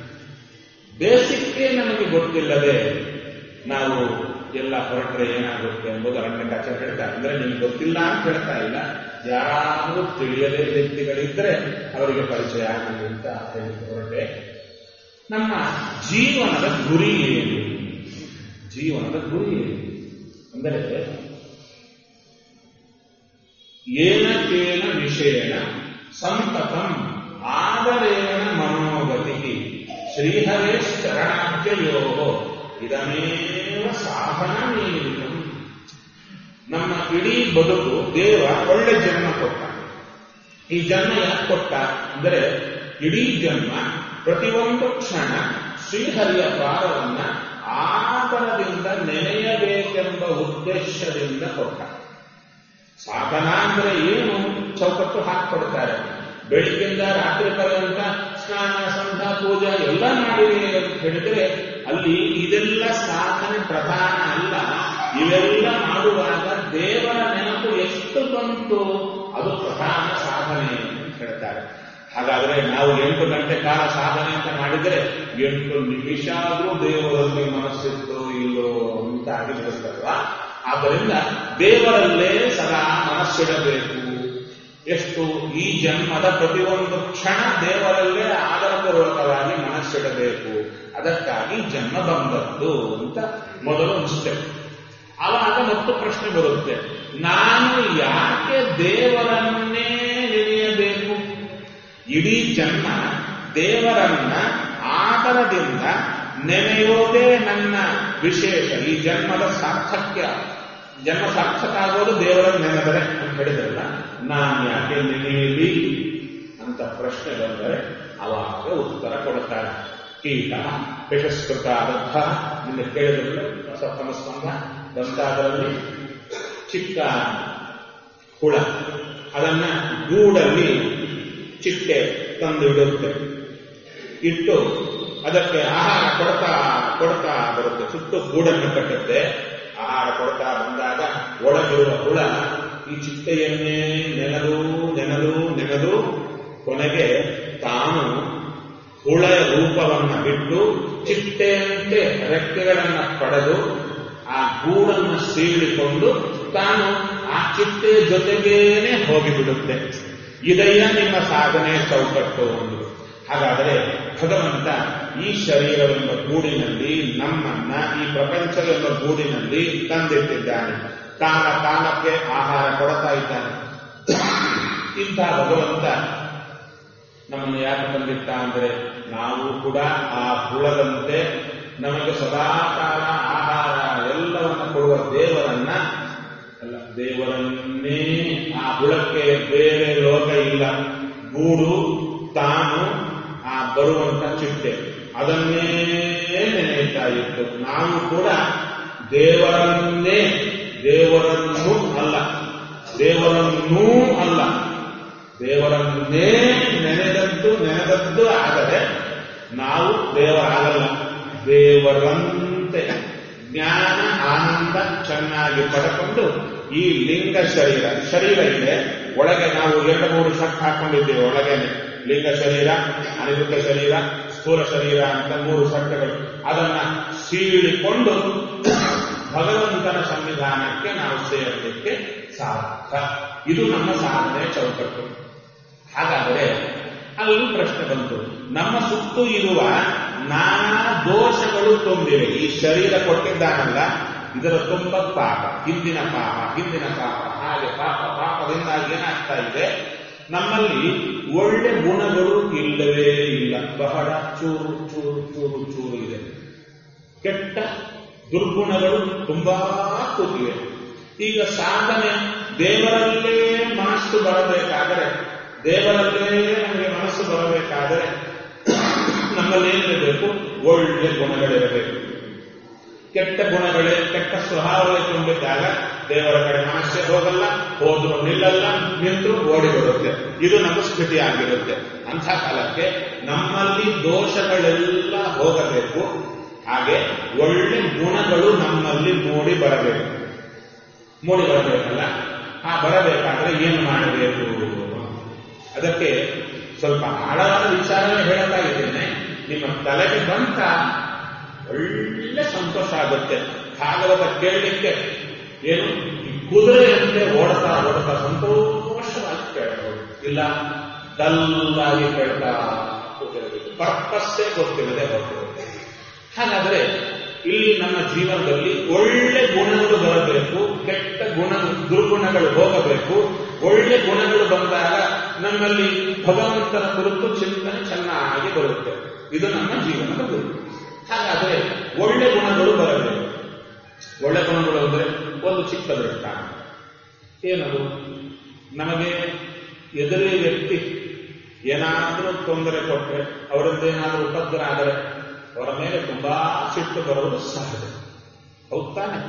ಬೇಸಿಕ್ಗೆ ನಮಗೆ ಗೊತ್ತಿಲ್ಲದೆ ನಾವು ಎಲ್ಲ ಹೊರಟ್ರೆ ಏನಾಗುತ್ತೆ ಎಂಬುದು ಅರಣ್ಯಕಾಚಾರ ಹೇಳ್ತಾರೆ ಅಂದ್ರೆ ನಿಮ್ಗೆ ಗೊತ್ತಿಲ್ಲ ಅಂತ ಹೇಳ್ತಾ ಇಲ್ಲ ಯಾರಾದರೂ ತಿಳಿಯದೇ ವ್ಯಕ್ತಿಗಳಿದ್ರೆ ಅವರಿಗೆ ಪರಿಚಯ ಆಗಲಿ ಅಂತ ಹೇಳಿ ಹೊರಟೆ ನಮ್ಮ ಜೀವನದ ಗುರಿ ಏನು ಜೀವನದ ಗುರಿ ಏನು ಅಂದರೆ ಏನಕೇನ ವಿಷಯನ ಸಂತತಂ ಆದರೇನ ಮನೋಗತಿ ಶ್ರೀಹರೇ ಶರಣಾಖ್ಯಯೋ ಇದಮೇವ ಸಾಧನ ನೀಡಿತು ನಮ್ಮ ಇಡೀ ಬದುಕು ದೇವ ಒಳ್ಳೆ ಜನ್ಮ ಕೊಟ್ಟ ಈ ಜನ್ಮ ಯಾಕೆ ಕೊಟ್ಟ ಅಂದರೆ ಇಡೀ ಜನ್ಮ ಪ್ರತಿಯೊಂದು ಕ್ಷಣ ಶ್ರೀಹರಿಯ ಪಾದವನ್ನ ಆತನದಿಂದ ನೆನೆಯಬೇಕೆಂಬ ಉದ್ದೇಶದಿಂದ ಕೊಟ್ಟ ಸಾಧನ ಅಂದ್ರೆ ಏನು ಚೌಕಟ್ಟು ಹಾಕೊಡ್ತಾರೆ ಬೆಳಿಗ್ಗೆಯಿಂದ ರಾತ್ರಿ ಪರ್ಯಂತ ಸ್ನಾನ ಸಂಧ್ಯಾ ಪೂಜಾ ಎಲ್ಲ ಮಾಡಿರಿ ಅಂತ ಹೇಳಿದ್ರೆ ಅಲ್ಲಿ ಇದೆಲ್ಲ ಸಾಧನೆ ಪ್ರಧಾನ ಅಲ್ಲ ಇವೆಲ್ಲ ಮಾಡುವಾಗ ದೇವರ ನೆನಪು ಎಷ್ಟು ಬಂತು ಅದು ಪ್ರಧಾನ ಸಾಧನೆ ಅಂತ ಹೇಳ್ತಾರೆ ಹಾಗಾದ್ರೆ ನಾವು ಎಂಟು ಗಂಟೆ ಕಾಲ ಸಾಧನೆ ಅಂತ ಮಾಡಿದರೆ ಎಂಟು ನಿಮಿಷ ಆದ್ರೂ ದೇವರಲ್ಲಿ ಮನಸ್ಸಿತ್ತು ಇಲ್ಲೋ ಅಂತ ಆಗಿಬಿಡುತ್ತಲ್ವಾ ಆದ್ದರಿಂದ ದೇವರಲ್ಲೇ ಸದಾ ಮನಸ್ಸಿಡಬೇಕು ಎಷ್ಟು ಈ ಜನ್ಮದ ಪ್ರತಿಯೊಂದು ಕ್ಷಣ ದೇವರಲ್ಲೇ ಆದರಪೂರ್ವಕವಾಗಿ ಮನಸ್ಸಿಡಬೇಕು ಅದಕ್ಕಾಗಿ ಜನ್ಮ ಬಂದದ್ದು ಅಂತ ಮೊದಲು ಅನಿಸುತ್ತೆ ಆವಾಗ ಮತ್ತು ಪ್ರಶ್ನೆ ಬರುತ್ತೆ ನಾನು ಯಾಕೆ ದೇವರನ್ನೇ ನೆನೆಯಬೇಕು ಇಡೀ ಜನ್ಮ ದೇವರನ್ನ ಆದರದಿಂದ ನೆನೆಯೋದೇ ನನ್ನ ವಿಶೇಷ ಈ ಜನ್ಮದ ಸಾರ್ಥಕ್ಯ ಜನ್ಮ ಸಾರ್ಥಕ ಆಗೋದು ದೇವರನ್ನು ನೆನೆದರೆ ಅಂತ ಹೇಳಿದ್ರಲ್ಲ ನಾನು ಯಾಕೆ ನೆನೆಯಲಿ ಅಂತ ಪ್ರಶ್ನೆ ಬಂದರೆ ಅವಾಗ ಉತ್ತರ ಕೊಡುತ್ತಾರೆ ಕೀಟ ಯಶಸ್ಕೃತ ಅರ್ಥ ನಿನ್ನೆ ಕೇಳಿದ್ರೆ ಸಪ್ತಮ ಸ್ಕಂದ ದಂತಾದರಲ್ಲಿ ಚಿಕ್ಕ ಹುಳ ಅದನ್ನ ಗೂಡಲ್ಲಿ ಚಿಟ್ಟೆ ತಂದು ಇಡುತ್ತೆ ಇಟ್ಟು ಅದಕ್ಕೆ ಆಹಾರ ಕೊಡ್ತಾ ಕೊಡ್ತಾ ಬರುತ್ತೆ ಸುತ್ತು ಗೂಡನ್ನು ಕಟ್ಟುತ್ತೆ ಆಹಾರ ಕೊಡ್ತಾ ಬಂದಾಗ ಒಳಗಿರುವ ಹುಳ ಈ ಚಿಟ್ಟೆಯನ್ನೇ ನೆನೆದು ನೆನೆದು ನೆನೆದು ಕೊನೆಗೆ ತಾನು ಹುಳ ರೂಪವನ್ನ ಬಿಟ್ಟು ಚಿಟ್ಟೆಯಂತೆ ರೆಕ್ಕೆಗಳನ್ನ ಪಡೆದು ಆ ಗೂಡನ್ನು ಸೀಳಿಕೊಂಡು ತಾನು ಆ ಚಿಟ್ಟೆಯ ಜೊತೆಗೇನೆ ಹೋಗಿಬಿಡುತ್ತೆ ಇದೆಯ ನಿಮ್ಮ ಸಾಧನೆ ಚೌಕಟ್ಟು ಒಂದು ಹಾಗಾದರೆ ಭಗವಂತ ಈ ಶರೀರವೆಂಬ ಗೂಡಿನಲ್ಲಿ ನಮ್ಮನ್ನ ಈ ಪ್ರಪಂಚವೆಂಬ ಗೂಡಿನಲ್ಲಿ ತಂದಿಟ್ಟಿದ್ದಾನೆ ಕಾಲ ಕಾಲಕ್ಕೆ ಆಹಾರ ಕೊಡ್ತಾ ಇದ್ದಾನೆ ಇಂಥ ಭಗವಂತ ನಮ್ಮನ್ನು ಯಾಕೆ ತಂದಿಟ್ಟ ಅಂದರೆ ನಾವು ಕೂಡ ಆ ಹುಳದಂತೆ ನಮಗೆ ಸದಾಕಾಲ ಆಹಾರ ಎಲ್ಲವನ್ನ ಕೊಡುವ ದೇವರನ್ನ ಅಲ್ಲ ದೇವರನ್ನೇ ಆ ಹುಳಕ್ಕೆ ಬೇರೆ ಲೋಕ ಇಲ್ಲ ಗೂಡು ತಾನು ಆ ಬರುವಂತ ಚಿಟ್ಟೆ ಅದನ್ನೇ ನೆನೆಯುತ್ತಾ ಇತ್ತು ನಾವು ಕೂಡ ದೇವರನ್ನೇ ದೇವರನ್ನೂ ಅಲ್ಲ ದೇವರನ್ನೂ ಅಲ್ಲ ದೇವರನ್ನೇ ನೆನೆದದ್ದು ನೆನೆದದ್ದು ಆದರೆ ನಾವು ದೇವರಾಗಲ್ಲ ದೇವರಂತೆ ಜ್ಞಾನ ಆನಂದ ಚೆನ್ನಾಗಿ ಪಡ್ಕೊಂಡು ಈ ಲಿಂಗ ಶರೀರ ಶರೀರ ಇದೆ ಒಳಗೆ ನಾವು ಎರಡು ಮೂರು ಶಕ್ ಹಾಕೊಂಡಿದ್ದೇವೆ ಒಳಗೇನೆ ಲಿಂಗ ಶರೀರ ಅನಿರುದ್ಧ ಶರೀರ ಸ್ಥೂಲ ಶರೀರ ಅಂತ ಮೂರು ಶಕ್ತಗಳು ಅದನ್ನ ಸೀಳಿಕೊಂಡು ಭಗವಂತನ ಸಂವಿಧಾನಕ್ಕೆ ನಾವು ಸೇರಲಿಕ್ಕೆ ಸಾರ್ಥ ಇದು ನಮ್ಮ ಸಾಧನೆ ಚೌಕಟ್ಟು ಹಾಗಾದರೆ ಅಲ್ಲಿ ಪ್ರಶ್ನೆ ಬಂತು ನಮ್ಮ ಸುತ್ತು ಇರುವ ನಾನಾ ದೋಷಗಳು ತುಂಬಿವೆ ಈ ಶರೀರ ಕೊಟ್ಟಿದ್ದಾನಲ್ಲ ಇದರ ತುಂಬ ಪಾಪ ಹಿಂದಿನ ಪಾಪ ಹಿಂದಿನ ಪಾಪ ಹಾಗೆ ಪಾಪ ಪಾಪದಿಂದಾಗಿ ಏನಾಗ್ತಾ ಇದೆ ನಮ್ಮಲ್ಲಿ ಒಳ್ಳೆ ಗುಣಗಳು ಇಲ್ಲವೇ ಇಲ್ಲ ಬಹಳ ಚೂರು ಚೂರು ಚೂರು ಚೂರು ಇದೆ ಕೆಟ್ಟ ದುರ್ಗುಣಗಳು ತುಂಬಾ ಕೂತಿವೆ ಈಗ ಸಾಧನೆ ದೇವರಲ್ಲೇ ಮನಸ್ಸು ಬರಬೇಕಾದರೆ ದೇವರಲ್ಲೇ ನಮಗೆ ಮನಸ್ಸು ಬರಬೇಕಾದರೆ ನಮ್ಮಲ್ಲಿ ಏನಿರಬೇಕು ಒಳ್ಳೆ ಗುಣಗಳಿರಬೇಕು ಕೆಟ್ಟ ಗುಣಗಳೇ ಕೆಟ್ಟ ಸ್ವಭಾವವೇ ತುಂಬಿದ್ದಾಗ ದೇವರ ಕಡೆ ಮನಸ್ಸೇ ಹೋಗಲ್ಲ ಹೋದ್ರು ನಿಲ್ಲಲ್ಲ ನಿಂತರೂ ಓಡಿ ಬರುತ್ತೆ ಇದು ನಮ್ಮ ಸ್ಥಿತಿ ಆಗಿರುತ್ತೆ ಅಂಥ ಕಾಲಕ್ಕೆ ನಮ್ಮಲ್ಲಿ ದೋಷಗಳೆಲ್ಲ ಹೋಗಬೇಕು ಹಾಗೆ ಒಳ್ಳೆ ಗುಣಗಳು ನಮ್ಮಲ್ಲಿ ಮೂಡಿ ಬರಬೇಕು ಮೂಡಿ ಬರಬೇಕಲ್ಲ ಆ ಬರಬೇಕಾದ್ರೆ ಏನು ಮಾಡಬೇಕು ಅದಕ್ಕೆ ಸ್ವಲ್ಪ ಆಳವಾದ ವಿಚಾರವೇ ಹೇಳ್ತಾ ಇದ್ದೇನೆ ನಿಮ್ಮ ತಲೆಗೆ ಬಂತ ಒಳ್ಳೆ ಸಂತೋಷ ಆಗುತ್ತೆ ಭಾಗವತ ಕೇಳಲಿಕ್ಕೆ ಏನು ಈ ಕುದುರೆಯಂತೆ ಓಡ್ತಾ ಓಡ್ತಾ ಸಂತೋಷವಾಗಿ ಕೇಳಬಹುದು ಇಲ್ಲ ಡಲ್ಲಾಗಿ ಕೇಳ್ತಾ ಕೂತಿರಬೇಕು ಪರ್ಪಸ್ಸೇ ಗೊತ್ತಿಲ್ಲದೆ ಹೋಗ್ತಿರುತ್ತೆ ಹಾಗಾದ್ರೆ ಇಲ್ಲಿ ನಮ್ಮ ಜೀವನದಲ್ಲಿ ಒಳ್ಳೆ ಗುಣಗಳು ಬರಬೇಕು ಕೆಟ್ಟ ಗುಣ ದುರ್ಗುಣಗಳು ಹೋಗಬೇಕು ಒಳ್ಳೆ ಗುಣಗಳು ಬಂದಾಗ ನಮ್ಮಲ್ಲಿ ಭಗವಂತನ ಕುರಿತು ಚಿಂತನೆ ಚೆನ್ನಾಗಿ ಬರುತ್ತೆ ಇದು ನಮ್ಮ ಜೀವನದ ಗುರು ಹಾಗಾದ್ರೆ ಒಳ್ಳೆ ಗುಣಗಳು ಬರಬೇಕು ಒಳ್ಳೆ ಗುಣಗಳು ಅಂದ್ರೆ ಒಂದು ಚಿಕ್ಕ ದೃಷ್ಟಾಂತ ಏನದು ನಮಗೆ ಎದುರೇ ವ್ಯಕ್ತಿ ಏನಾದರೂ ತೊಂದರೆ ಕೊಟ್ಟರೆ ಅವರದ್ದೇನಾದರೂ ಉಪದ್ರ ಆದರೆ ಅವರ ಮೇಲೆ ತುಂಬಾ ಸಿಟ್ಟು ಬರುವುದು ಸಹಜ ಹೌದ್ ತಾನೆ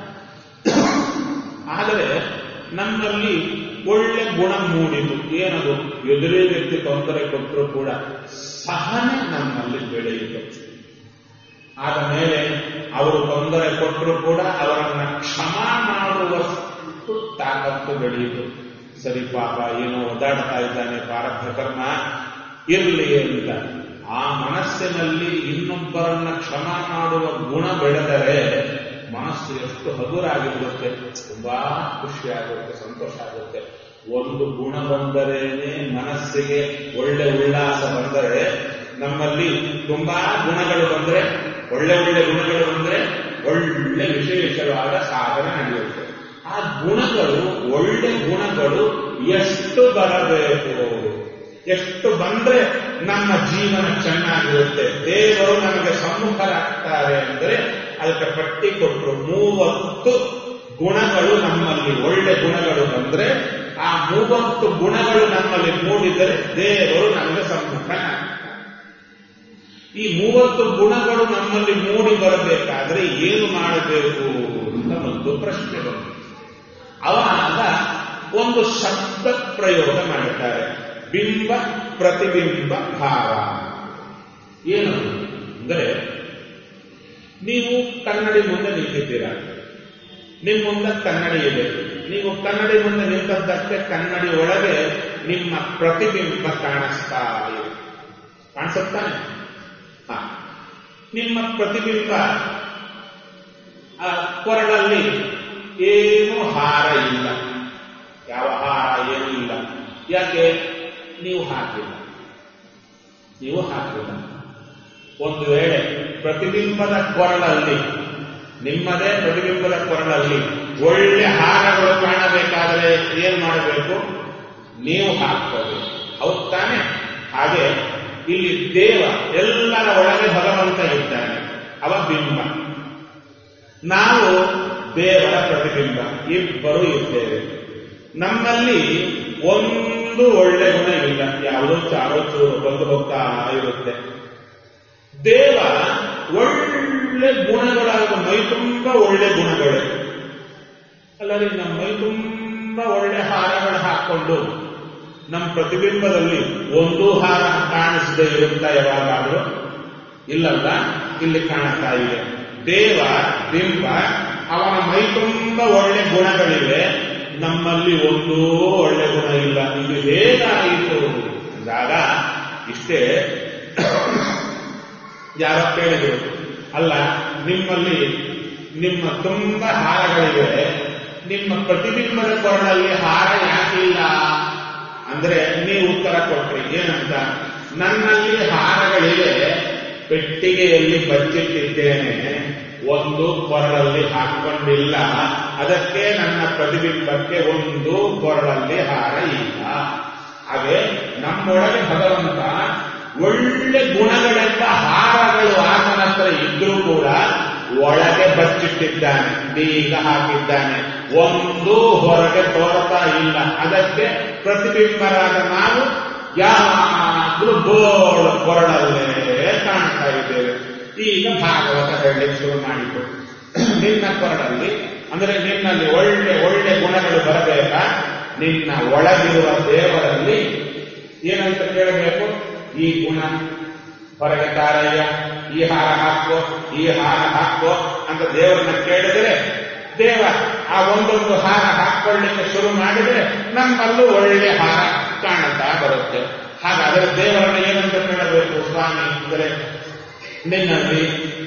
ಆದರೆ ನಮ್ಮಲ್ಲಿ ಒಳ್ಳೆ ಗುಣ ಮೂಡಿತು ಏನದು ಎದುರೇ ವ್ಯಕ್ತಿ ತೊಂದರೆ ಕೊಟ್ಟರು ಕೂಡ ಸಹನೆ ನಮ್ಮಲ್ಲಿ ಬೆಳೆಯಿತು ಆದ ಮೇಲೆ ಅವರು ತೊಂದರೆ ಕೊಟ್ಟರು ಕೂಡ ಅವರನ್ನ ಕ್ಷಮ ಮಾಡುವಷ್ಟು ತಾಕತ್ತು ಬೆಳೆಯಿತು ಸರಿ ಪಾಪ ಏನೋ ಒದ್ದಾಡ್ತಾ ಇದ್ದಾನೆ ಪ್ರಾರಬ್ಧ ಕರ್ಮ ಇರಲಿ ಅಂತ ಆ ಮನಸ್ಸಿನಲ್ಲಿ ಇನ್ನೊಬ್ಬರನ್ನ ಕ್ಷಮ ಮಾಡುವ ಗುಣ ಬೆಳೆದರೆ ಮನಸ್ಸು ಎಷ್ಟು ಹಗುರಾಗಿರುತ್ತೆ ತುಂಬಾ ಖುಷಿಯಾಗುತ್ತೆ ಸಂತೋಷ ಆಗುತ್ತೆ ಒಂದು ಗುಣ ಬಂದರೇನೆ ಮನಸ್ಸಿಗೆ ಒಳ್ಳೆ ಉಲ್ಲಾಸ ಬಂದರೆ ನಮ್ಮಲ್ಲಿ ತುಂಬಾ ಗುಣಗಳು ಬಂದ್ರೆ ಒಳ್ಳೆ ಒಳ್ಳೆ ಗುಣಗಳು ಬಂದ್ರೆ ಒಳ್ಳೆ ವಿಶೇಷವಾದ ಸಾಧನೆ ನಡೆಯುತ್ತೆ ಆ ಗುಣಗಳು ಒಳ್ಳೆ ಗುಣಗಳು ಎಷ್ಟು ಬರಬೇಕು ಎಷ್ಟು ಬಂದ್ರೆ ನಮ್ಮ ಜೀವನ ಚೆನ್ನಾಗಿರುತ್ತೆ ದೇವರು ನಮಗೆ ಸಮ್ಮುಖರಾಗ್ತಾರೆ ಅಂದ್ರೆ ಅದಕ್ಕೆ ಪಟ್ಟಿ ಕೊಟ್ಟರು ಮೂವತ್ತು ಗುಣಗಳು ನಮ್ಮಲ್ಲಿ ಒಳ್ಳೆ ಗುಣಗಳು ಬಂದ್ರೆ ಆ ಮೂವತ್ತು ಗುಣಗಳು ನಮ್ಮಲ್ಲಿ ಮೂಡಿದರೆ ದೇವರು ನಮಗೆ ಸಮ್ಮುಖನಾಗ್ತಾರೆ ಈ ಮೂವತ್ತು ಗುಣಗಳು ನಮ್ಮಲ್ಲಿ ಮೂಡಿ ಬರಬೇಕಾದ್ರೆ ಏನು ಮಾಡಬೇಕು ಅಂತ ಒಂದು ಪ್ರಶ್ನೆ ಬಂತು ಅವಾಗ ಒಂದು ಶಬ್ದ ಪ್ರಯೋಗ ಮಾಡುತ್ತಾರೆ ಬಿಂಬ ಪ್ರತಿಬಿಂಬ ಭಾವ ಏನು ಅಂದರೆ ನೀವು ಕನ್ನಡಿ ಮುಂದೆ ನಿಂತಿದ್ದೀರಾ ನಿಮ್ಮ ಮುಂದೆ ಕನ್ನಡಿ ಇದೆ ನೀವು ಕನ್ನಡಿ ಮುಂದೆ ನಿಂತದ್ದಕ್ಕೆ ಕನ್ನಡಿ ಒಳಗೆ ನಿಮ್ಮ ಪ್ರತಿಬಿಂಬ ಕಾಣಿಸ್ತಾ ಇದೆ ಕಾಣಿಸುತ್ತಾನೆ ಹ. ನಿಮ್ಮ ಪ್ರತಿಬಿಂಬ ಆ ಕೊರಳಲ್ಲಿ ಏನೂ ಹಾರ ಇಲ್ಲ ಯಾವ ಹಾರ ಏನೂ ಇಲ್ಲ ಯಾಕೆ ನೀವು ಹಾಕಿಲ್ಲ ನೀವು ಹಾಕಿಲ್ಲ ಒಂದು ವೇಳೆ ಪ್ರತಿಬಿಂಬದ ಕೊರಳಲ್ಲಿ ನಿಮ್ಮದೇ ಪ್ರತಿಬಿಂಬದ ಕೊರಳಲ್ಲಿ ಒಳ್ಳೆ ಹಾರಗಳು ಕಾಣಬೇಕಾದರೆ ಏನ್ ಮಾಡಬೇಕು ನೀವು ಹಾಕಬೇಕು ಹೌದ್ ತಾನೆ ಹಾಗೆ ಇಲ್ಲಿ ದೇವ ಎಲ್ಲರ ಒಳಗೆ ಭಗವಂತ ಇದ್ದಾನೆ ಅವ ಬಿಂಬ ನಾವು ದೇವರ ಪ್ರತಿಬಿಂಬ ಇಬ್ಬರು ಇದ್ದೇವೆ ನಮ್ಮಲ್ಲಿ ಒಂದು ಒಳ್ಳೆ ಗುಣ ಇಲ್ಲ ಯಾವುದೋ ಚಾರೋ ಚೂರು ಬಂದು ಹೋಗ್ತಾ ಇರುತ್ತೆ ದೇವ ಒಳ್ಳೆ ಗುಣಗಳಾದ ಮೈ ತುಂಬ ಒಳ್ಳೆ ಗುಣಗಳೇ ಅಲ್ಲರಿ ನಮ್ಮ ಮೈ ತುಂಬ ಒಳ್ಳೆ ಹಾರಗಳು ಹಾಕೊಂಡು ನಮ್ಮ ಪ್ರತಿಬಿಂಬದಲ್ಲಿ ಒಂದು ಹಾರ ಕಾಣಿಸದೆ ಇರುತ್ತಾ ಯಾವಾಗಾದ್ರೂ ಇಲ್ಲಲ್ಲ ಇಲ್ಲಿ ಕಾಣುತ್ತಾ ಇದೆ ದೇವ ಬಿಂಬ ಅವನ ಮೈ ತುಂಬ ಒಳ್ಳೆ ಗುಣಗಳಿವೆ ನಮ್ಮಲ್ಲಿ ಒಂದೂ ಒಳ್ಳೆ ಗುಣ ಇಲ್ಲ ಇದು ಹೇಗಾಯಿತು ಅಂದಾಗ ಇಷ್ಟೇ ಯಾರೋ ಕೇಳಿದ್ರು ಅಲ್ಲ ನಿಮ್ಮಲ್ಲಿ ನಿಮ್ಮ ತುಂಬ ಹಾರಗಳಿವೆ ನಿಮ್ಮ ಪ್ರತಿಬಿಂಬದ ಕೊರಳಲ್ಲಿ ಹಾರ ಯಾಕಿಲ್ಲ ಅಂದ್ರೆ ನೀವು ಉತ್ತರ ಕೊಟ್ರಿ ಏನಂತ ನನ್ನಲ್ಲಿ ಹಾರಗಳಿವೆ ಪೆಟ್ಟಿಗೆಯಲ್ಲಿ ಬಚ್ಚಿಟ್ಟಿದ್ದೇನೆ ಒಂದು ಕೊರಳಲ್ಲಿ ಹಾಕೊಂಡಿಲ್ಲ ಅದಕ್ಕೆ ನನ್ನ ಪ್ರತಿಬಿಂಬಕ್ಕೆ ಒಂದು ಕೊರಳಲ್ಲಿ ಹಾರ ಇಲ್ಲ ಹಾಗೆ ನಮ್ಮೊಳಗೆ ಭಗವಂತ ಒಳ್ಳೆ ಗುಣಗಳೆಂಬ ಹಾರಗಳು ಆತನ ಹತ್ರ ಇದ್ರೂ ಕೂಡ ಒಳಗೆ ಬಚ್ಚಿಟ್ಟಿದ್ದಾನೆ ಬೀಗ ಹಾಕಿದ್ದಾನೆ ಒಂದು ಹೊರಗೆ ತೋರ್ತಾ ಇಲ್ಲ ಅದಕ್ಕೆ ಪ್ರತಿಬಿಂಬರಾದ ನಾವು ಯಾವಾಗಲೂ ಬೋಳು ಕೊರಳಲ್ಲೇ ಕಾಣ್ತಾ ಇದ್ದೇವೆ ಈಗ ಭಾಗವತ ಹೇಳಲಿಕ್ಕೆ ಶುರು ಮಾಡಿತು ನಿನ್ನ ಕೊರಳಲ್ಲಿ ಅಂದ್ರೆ ನಿನ್ನಲ್ಲಿ ಒಳ್ಳೆ ಒಳ್ಳೆ ಗುಣಗಳು ಬರಬೇಕಾ ನಿನ್ನ ಒಳಗಿರುವ ದೇವರಲ್ಲಿ ಏನಂತ ಕೇಳಬೇಕು ಈ ಗುಣ ಹೊರಗೆ ತಾರಯ್ಯ ಈ ಹಾರ ಹಾಕೋ ಈ ಹಾರ ಹಾಕೋ ಅಂತ ದೇವರನ್ನ ಕೇಳಿದ್ರೆ ದೇವ ಆ ಒಂದೊಂದು ಹಾರ ಹಾಕೊಳ್ಳಿಕ್ಕೆ ಶುರು ಮಾಡಿದ್ರೆ ನಮ್ಮಲ್ಲೂ ಒಳ್ಳೆ ಹಾರ ಕಾಣುತ್ತಾ ಬರುತ್ತೆ ಹಾಗಾದರೆ ದೇವರನ್ನ ಏನಂತ ಕೇಳಬೇಕು ಸ್ವಾಮಿ ಅಂದರೆ ನಿನ್ನಲ್ಲಿ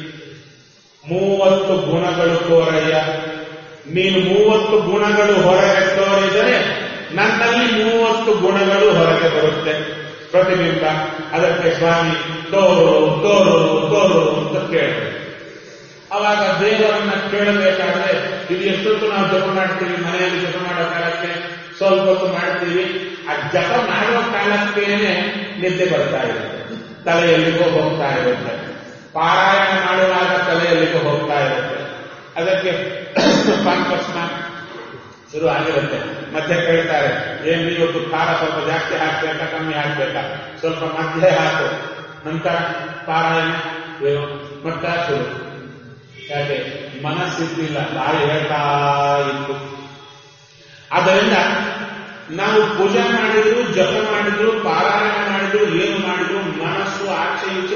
ಮೂವತ್ತು ಗುಣಗಳು ತೋರಯ್ಯ ನೀನು ಮೂವತ್ತು ಗುಣಗಳು ಹೊರಗೆ ತೋರಿದರೆ ನನ್ನಲ್ಲಿ ಮೂವತ್ತು ಗುಣಗಳು ಹೊರಗೆ ಬರುತ್ತೆ ಪ್ರತಿಬಿಂಬ ಅದಕ್ಕೆ ಸ್ವಾಮಿ ತೋರು ತೋರು ತೋರು ಅಂತ ಕೇಳಿದೆ ಅವಾಗ ದೇವರನ್ನ ಕೇಳಬೇಕಾದ್ರೆ ಇದು ಎಷ್ಟೊತ್ತು ನಾವು ಜಪ ಮಾಡ್ತೀವಿ ಮನೆಯಲ್ಲಿ ಜಪ ಮಾಡೋ ಕಾಲಕ್ಕೆ ಸ್ವಲ್ಪ ಹೊತ್ತು ಮಾಡ್ತೀವಿ ಆ ಜಪ ಮಾಡೋ ಕಾಲಕ್ಕೇನೆ ನಿದ್ದೆ ಬರ್ತಾ ಇರುತ್ತೆ ತಲೆಯಲ್ಲಿಗೂ ಹೋಗ್ತಾ ಇರುತ್ತೆ ಪಾರಾಯಣ ಮಾಡುವಾಗ ತಲೆಯಲ್ಲಿಗೂ ಹೋಗ್ತಾ ಇರುತ್ತೆ ಅದಕ್ಕೆ ಪಾಂಕಸ್ಮ ಶುರು ಆಗಿರುತ್ತೆ ಮತ್ತೆ ಕೇಳ್ತಾರೆ ಏನ್ ಇವತ್ತು ಖಾರ ಸ್ವಲ್ಪ ಜಾಸ್ತಿ ಹಾಕ್ಬೇಕಾ ಕಮ್ಮಿ ಹಾಕ್ಬೇಕಾ ಸ್ವಲ್ಪ ಮಧ್ಯೆ ಹಾಕು ನಂತರ ಪಾರಾಯಣ ಏನು ಮತ್ತ ಶುರು ಯಾಕೆ ಮನಸ್ಸಿದ್ದಿಲ್ಲ ಬಾಯಿ ಹೇಳ್ತಾ ಇತ್ತು ಆದ್ದರಿಂದ ನಾವು ಪೂಜೆ ಮಾಡಿದ್ರು ಜಪ ಮಾಡಿದ್ರು ಪಾರಾಯಣ ಮಾಡಿದ್ರು ಏನು ಮಾಡಿದ್ರು ಮನಸ್ಸು ಆಚೆ ಈಚೆ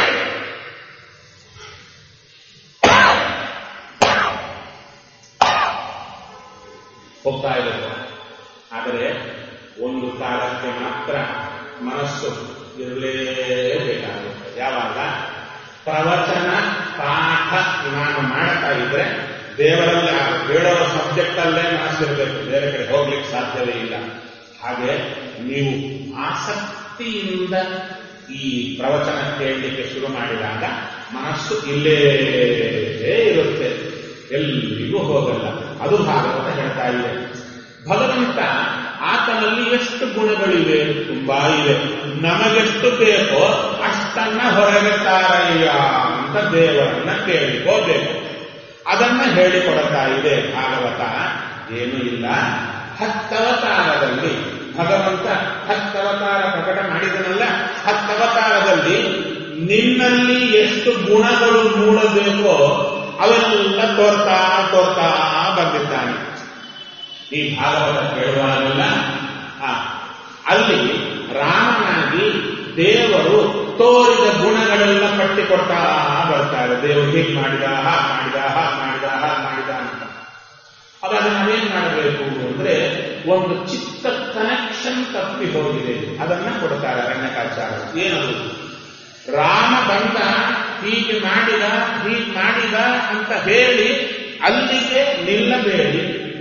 ಹೋಗ್ತಾ ಇರುತ್ತೆ ಆದರೆ ಒಂದು ಕಾಲಕ್ಕೆ ಮಾತ್ರ ಮನಸ್ಸು ಇರಲೇಬೇಕಾಗುತ್ತೆ ಯಾವಾಗ ಪ್ರವಚನ ಪಾಠ ನಾನು ಮಾಡ್ತಾ ಇದ್ರೆ ದೇವರಲ್ಲಿ ಆ ಹೇಳೋ ಸಬ್ಜೆಕ್ಟ್ ಅಲ್ಲೇ ಮನಸ್ಸಿರಬೇಕು ಬೇರೆ ಕಡೆ ಹೋಗ್ಲಿಕ್ಕೆ ಸಾಧ್ಯವೇ ಇಲ್ಲ ಹಾಗೆ ನೀವು ಆಸಕ್ತಿಯಿಂದ ಈ ಪ್ರವಚನ ಕೇಳಲಿಕ್ಕೆ ಶುರು ಮಾಡಿದಾಗ ಮನಸ್ಸು ಇಲ್ಲೇ ಇರುತ್ತೆ ಎಲ್ಲಿಗೂ ಹೋಗಲ್ಲ ಅದು ಭಾಗವತ ಹೇಳ್ತಾ ಇದೆ ಭಗವಂತ ಆತನಲ್ಲಿ ಎಷ್ಟು ಗುಣಗಳಿವೆ ತುಂಬಾ ಇವೆ ನಮಗೆಷ್ಟು ಬೇಕೋ ಅಷ್ಟನ್ನ ಹೊರಗೆ ತಾರಯ್ಯ ಅಂತ ದೇವರನ್ನ ಕೇಳಿಕೋಬೇಕು ಅದನ್ನ ಹೇಳಿಕೊಡ್ತಾ ಇದೆ ಭಾಗವತ ಏನೂ ಇಲ್ಲ ಹತ್ತವತಾರದಲ್ಲಿ ಭಗವಂತ ಹತ್ತವತಾರ ಪ್ರಕಟ ಮಾಡಿದನಲ್ಲ ಹತ್ತವತಾರದಲ್ಲಿ ನಿನ್ನಲ್ಲಿ ಎಷ್ಟು ಗುಣಗಳು ಮೂಡಬೇಕೋ ಅವೆಲ್ಲ ತೋರ್ತಾ ತೋರ್ತಾ ಬಂದಿದ್ದಾನೆ ಈ ಭಾಗವತ ಕೇಳುವಾಗಲ್ಲ ಆ, ಅಲ್ಲಿ ರಾಮನಾಗಿ ದೇವರು ತೋರಿದ ಗುಣಗಳೆಲ್ಲ ಪಟ್ಟಿ ಕೊಡ್ತಾ ಬರ್ತಾರೆ ದೇವರು ಹೀಗೆ ಮಾಡಿದ ಹಾಗೆ ಮಾಡಿದ ಹಾಗೆ ಮಾಡಿದ ಹಾಗೆ ಮಾಡಿದ ಅಂತ ಅವಾಗ ನಾವೇನ್ ಮಾಡಬೇಕು ಅಂದ್ರೆ ಒಂದು ಚಿತ್ತ ಕನೆಕ್ಷನ್ ತಪ್ಪಿ ಹೋಗಿದೆ ಅದನ್ನ ಕೊಡ್ತಾರೆ ಅರಣ್ಯಕಾಚಾರ ಏನದು ರಾಮ ಬಂದ ಹೀಗೆ ಮಾಡಿದ ಹೀಗೆ ಮಾಡಿದ ಅಂತ ಹೇಳಿ ಅಲ್ಲಿಗೆ ನಿಲ್ಲಬೇಡಿ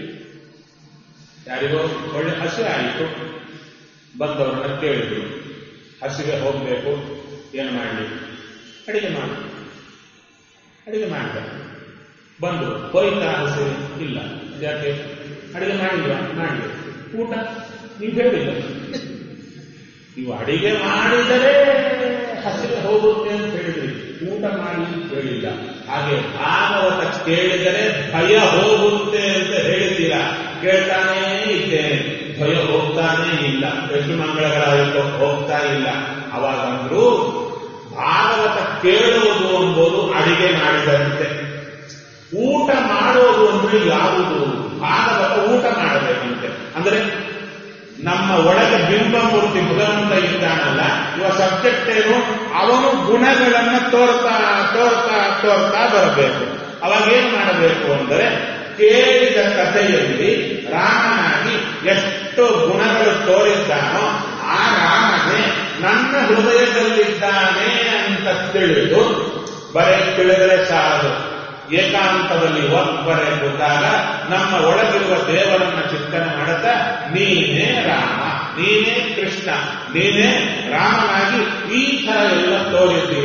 ಯಾರಿಗೋ ಒಳ್ಳೆ ಹಸಿವೆ ಆಯಿತು ಬಂದವರನ್ನ ಕೇಳಿದ್ರು ಹಸಿವೆ ಹೋಗಬೇಕು ಏನು ಮಾಡಲಿ ಅಡಿಗೆ ಮಾಡಿ ಅಡಿಗೆ ಮಾಡಿದ ಬಂದು ಹೋಯ್ತಾ ಹಸಿವೆ ಇಲ್ಲ ಯಾಕೆ ಅಡಿಗೆ ಮಾಡಿಲ್ವಾ ಮಾಡಿದೆ ಊಟ ನೀವು ಹೇಳಿಲ್ಲ ನೀವು ಅಡಿಗೆ ಮಾಡಿದರೆ ಹಸಿವೆ ಹೋಗುತ್ತೆ ಅಂತ ಹೇಳಿದ್ರಿ ಊಟ ಮಾಡಿ ಅಂತ ಹೇಳಿಲ್ಲ ಹಾಗೆ ಭಾಗವತ ಕೇಳಿದರೆ ಭಯ ಹೋಗುತ್ತೆ ಅಂತ ಹೇಳಿದ್ದೀರಾ ಕೇಳ್ತಾನೇ ಇದ್ದೇನೆ ಭಯ ಹೋಗ್ತಾನೇ ಇಲ್ಲ ಎಷ್ಟು ಮಂಗಳಗಳಾಯಿತು ಹೋಗ್ತಾ ಇಲ್ಲ ಅವಾಗಂದ್ರು ಭಾಗವತ ಕೇಳುವುದು ಎಂಬುದು ಅಡಿಗೆ ಮಾಡಿದಂತೆ ಊಟ ಮಾಡೋದು ಅಂದ್ರೆ ಯಾವುದು ಭಾಗವತ ಊಟ ಮಾಡಬೇಕಂತೆ ಅಂದ್ರೆ ನಮ್ಮ ಒಳಗೆ ಬಿಂಬಮೂರ್ತಿ ಭಗವಂತ ಇದ್ದಾನಲ್ಲ ಇವ ಸಬ್ಜೆಕ್ಟ್ ಏನು ಅವನು ಗುಣಗಳನ್ನ ತೋರ್ತಾ ತೋರ್ತಾ ತೋರ್ತಾ ಬರಬೇಕು ಅವಾಗ ಏನ್ ಮಾಡಬೇಕು ಅಂದರೆ ಕೇಳಿದ ಕಥೆಯಲ್ಲಿ ರಾಮನಾಗಿ ಎಷ್ಟು ಗುಣಗಳು ತೋರಿದ್ದಾನೋ ಆ ರಾಮನೇ ನನ್ನ ಹೃದಯದಲ್ಲಿದ್ದಾನೆ ಅಂತ ತಿಳಿದು ಬರೇ ತಿಳಿದರೆ ಸಾಲದು ಏಕಾಂತದಲ್ಲಿ ಒಬ್ಬರೇ ಕೂತಾಗ ನಮ್ಮ ಒಳಗಿರುವ ದೇವರನ್ನ ಚಿಂತನೆ ಮಾಡುತ್ತಾ ನೀನೇ ರಾಮ ನೀನೇ ಕೃಷ್ಣ ನೀನೇ ರಾಮನಾಗಿ ಈ ತರ ಎಲ್ಲ ತೋರಿದ್ದೀಯ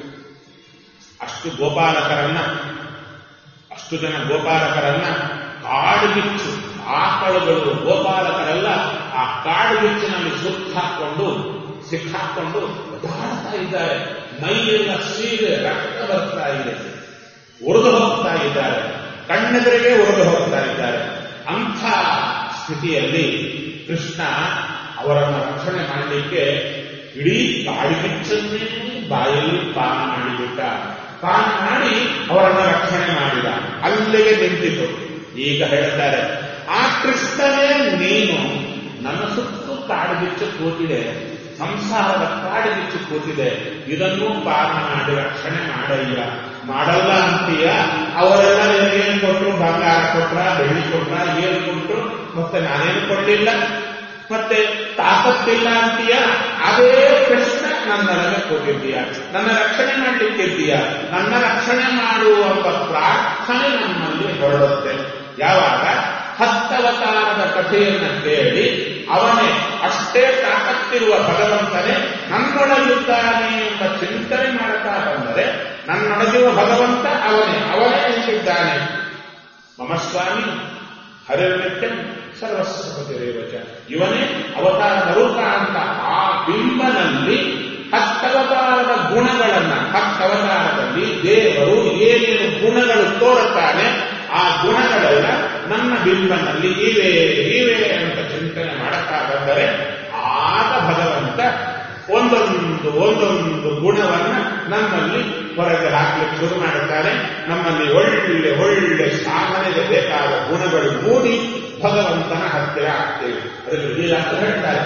ಅಷ್ಟು ಗೋಪಾಲಕರನ್ನ ಅಷ್ಟು ಜನ ಗೋಪಾಲಕರನ್ನ ಕಾಡುಗಿಚ್ಚು ಆಕಳುಗಳು ಗೋಪಾಲಕರೆಲ್ಲ ಆ ಕಾಡುಗಿಚ್ಚಿನಲ್ಲಿ ಸುತ್ತ ಹಾಕೊಂಡು ಸಿಕ್ಕಾಕೊಂಡು ಒದ್ದಾಡ್ತಾ ಇದ್ದಾರೆ ಮೈಯೆಲ್ಲ ಸೀರೆ ರಕ್ತ ಬರ್ತಾ ಇದೆ ಉರಿದು ಹೋಗ್ತಾ ಇದ್ದಾರೆ ಕಣ್ಣೆದುರಿಗೆ ಉರಿದು ಹೋಗ್ತಾ ಇದ್ದಾರೆ ಅಂಥ ಸ್ಥಿತಿಯಲ್ಲಿ ಕೃಷ್ಣ ಅವರನ್ನು ರಕ್ಷಣೆ ಮಾಡಲಿಕ್ಕೆ ಇಡೀ ಕಾಡಿಗಿಚ್ಚನ್ನೇ ಬಾಯಲ್ಲಿ ಪಾನ ಮಾಡಿಬಿಟ್ಟ ಪಾನ ಮಾಡಿ ಅವರನ್ನು ರಕ್ಷಣೆ ಮಾಡಿದ ಅಲ್ಲಿಗೆ ನಿಂತಿತು ಈಗ ಹೇಳ್ತಾರೆ ಆ ಕೃಷ್ಣನೇ ನೀನು ನನ್ನ ಸುತ್ತು ಕಾಡುಗಿಚ್ಚು ಕೂತಿದೆ ಸಂಸಾರದ ಕಾಡುಗಿಚ್ಚು ಕೂತಿದೆ ಇದನ್ನು ಪಾನ ಮಾಡಿ ರಕ್ಷಣೆ ಮಾಡಲ್ಲ ಮಾಡಲ್ಲ ಅಂತೀಯ ಅವರೆಲ್ಲ ಏನ್ ಕೊಟ್ರು ಬಂಗಾರ ಕೊಟ್ರ ಬೆಳ್ಳಿ ಕೊಟ್ರ ಏನ್ ಕೊಟ್ರು ಮತ್ತೆ ನಾನೇನು ಕೊಡ್ಲಿಲ್ಲ ಮತ್ತೆ ತಾಕತ್ತಿಲ್ಲ ಅಂತೀಯ ಅದೇ ಕೃಷ್ಣ ನನ್ನೊಳಗೆ ಕೂತಿದ್ದೀಯ ನನ್ನ ರಕ್ಷಣೆ ಮಾಡ್ಲಿಕ್ಕಿದ್ದೀಯ ನನ್ನ ರಕ್ಷಣೆ ಮಾಡುವಂತ ಪ್ರಾರ್ಥನೆ ನಮ್ಮಲ್ಲಿ ಹೊರಡುತ್ತೆ ಯಾವಾಗ ಹತ್ತವತಾರದ ಕಥೆಯನ್ನ ಕೇಳಿ ಅವನೇ ಅಷ್ಟೇ ತಾಕತ್ತಿರುವ ಭಗವಂತನೇ ನನ್ನೊಳಗಿದ್ದಾನೆ ಎಂಬ ಚಿಂತನೆ ಮಾಡುತ್ತಾ ಬಂದರೆ ನನ್ನೊಳಗಿರುವ ಭಗವಂತ ಅವನೇ ಅವನೇ ನಿಂತಿದ್ದಾನೆ ಮಮ ಸ್ವಾಮಿ ಹರಿರ್ನಿತ್ಯಂ ಸರ್ವಸ್ವಪತಿರೇವಚ ಇವನೇ ಅವತಾರದ ರೂಪ ಅಂತ ಆ ಬಿಂಬನಲ್ಲಿ ಹತ್ತವತಾರದ ಗುಣಗಳನ್ನ ಹತ್ತವತಾರದಲ್ಲಿ ದೇವರು ಏನೇನು ಗುಣಗಳು ತೋರುತ್ತಾನೆ ಆ ಗುಣಗಳೆಲ್ಲ ನನ್ನ ಬಿಂಬನಲ್ಲಿ ಇವೆ ಇವೆ ಅಂತ ಚಿಂತನೆ ಮಾಡುತ್ತಾ ಬಂದರೆ ಆಗ ಭಗವಂತ ಒಂದೊಂದು ಒಂದೊಂದು ಗುಣವನ್ನ ನಮ್ಮಲ್ಲಿ ಹೊರಗೆ ಹಾಕಲಿಕ್ಕೆ ಶುರು ಮಾಡುತ್ತಾರೆ ನಮ್ಮಲ್ಲಿ ಒಳ್ಳೆ ಒಳ್ಳೆ ಸಾಧನೆಗೆ ಬೇಕಾದ ಗುಣಗಳು ಮೂಡಿ ಭಗವಂತನ ಹತ್ತಿರ ಆಗ್ತೇವೆ ಅದಕ್ಕೆ ವಿಜಯಾಸ ಹೇಳ್ತಾರೆ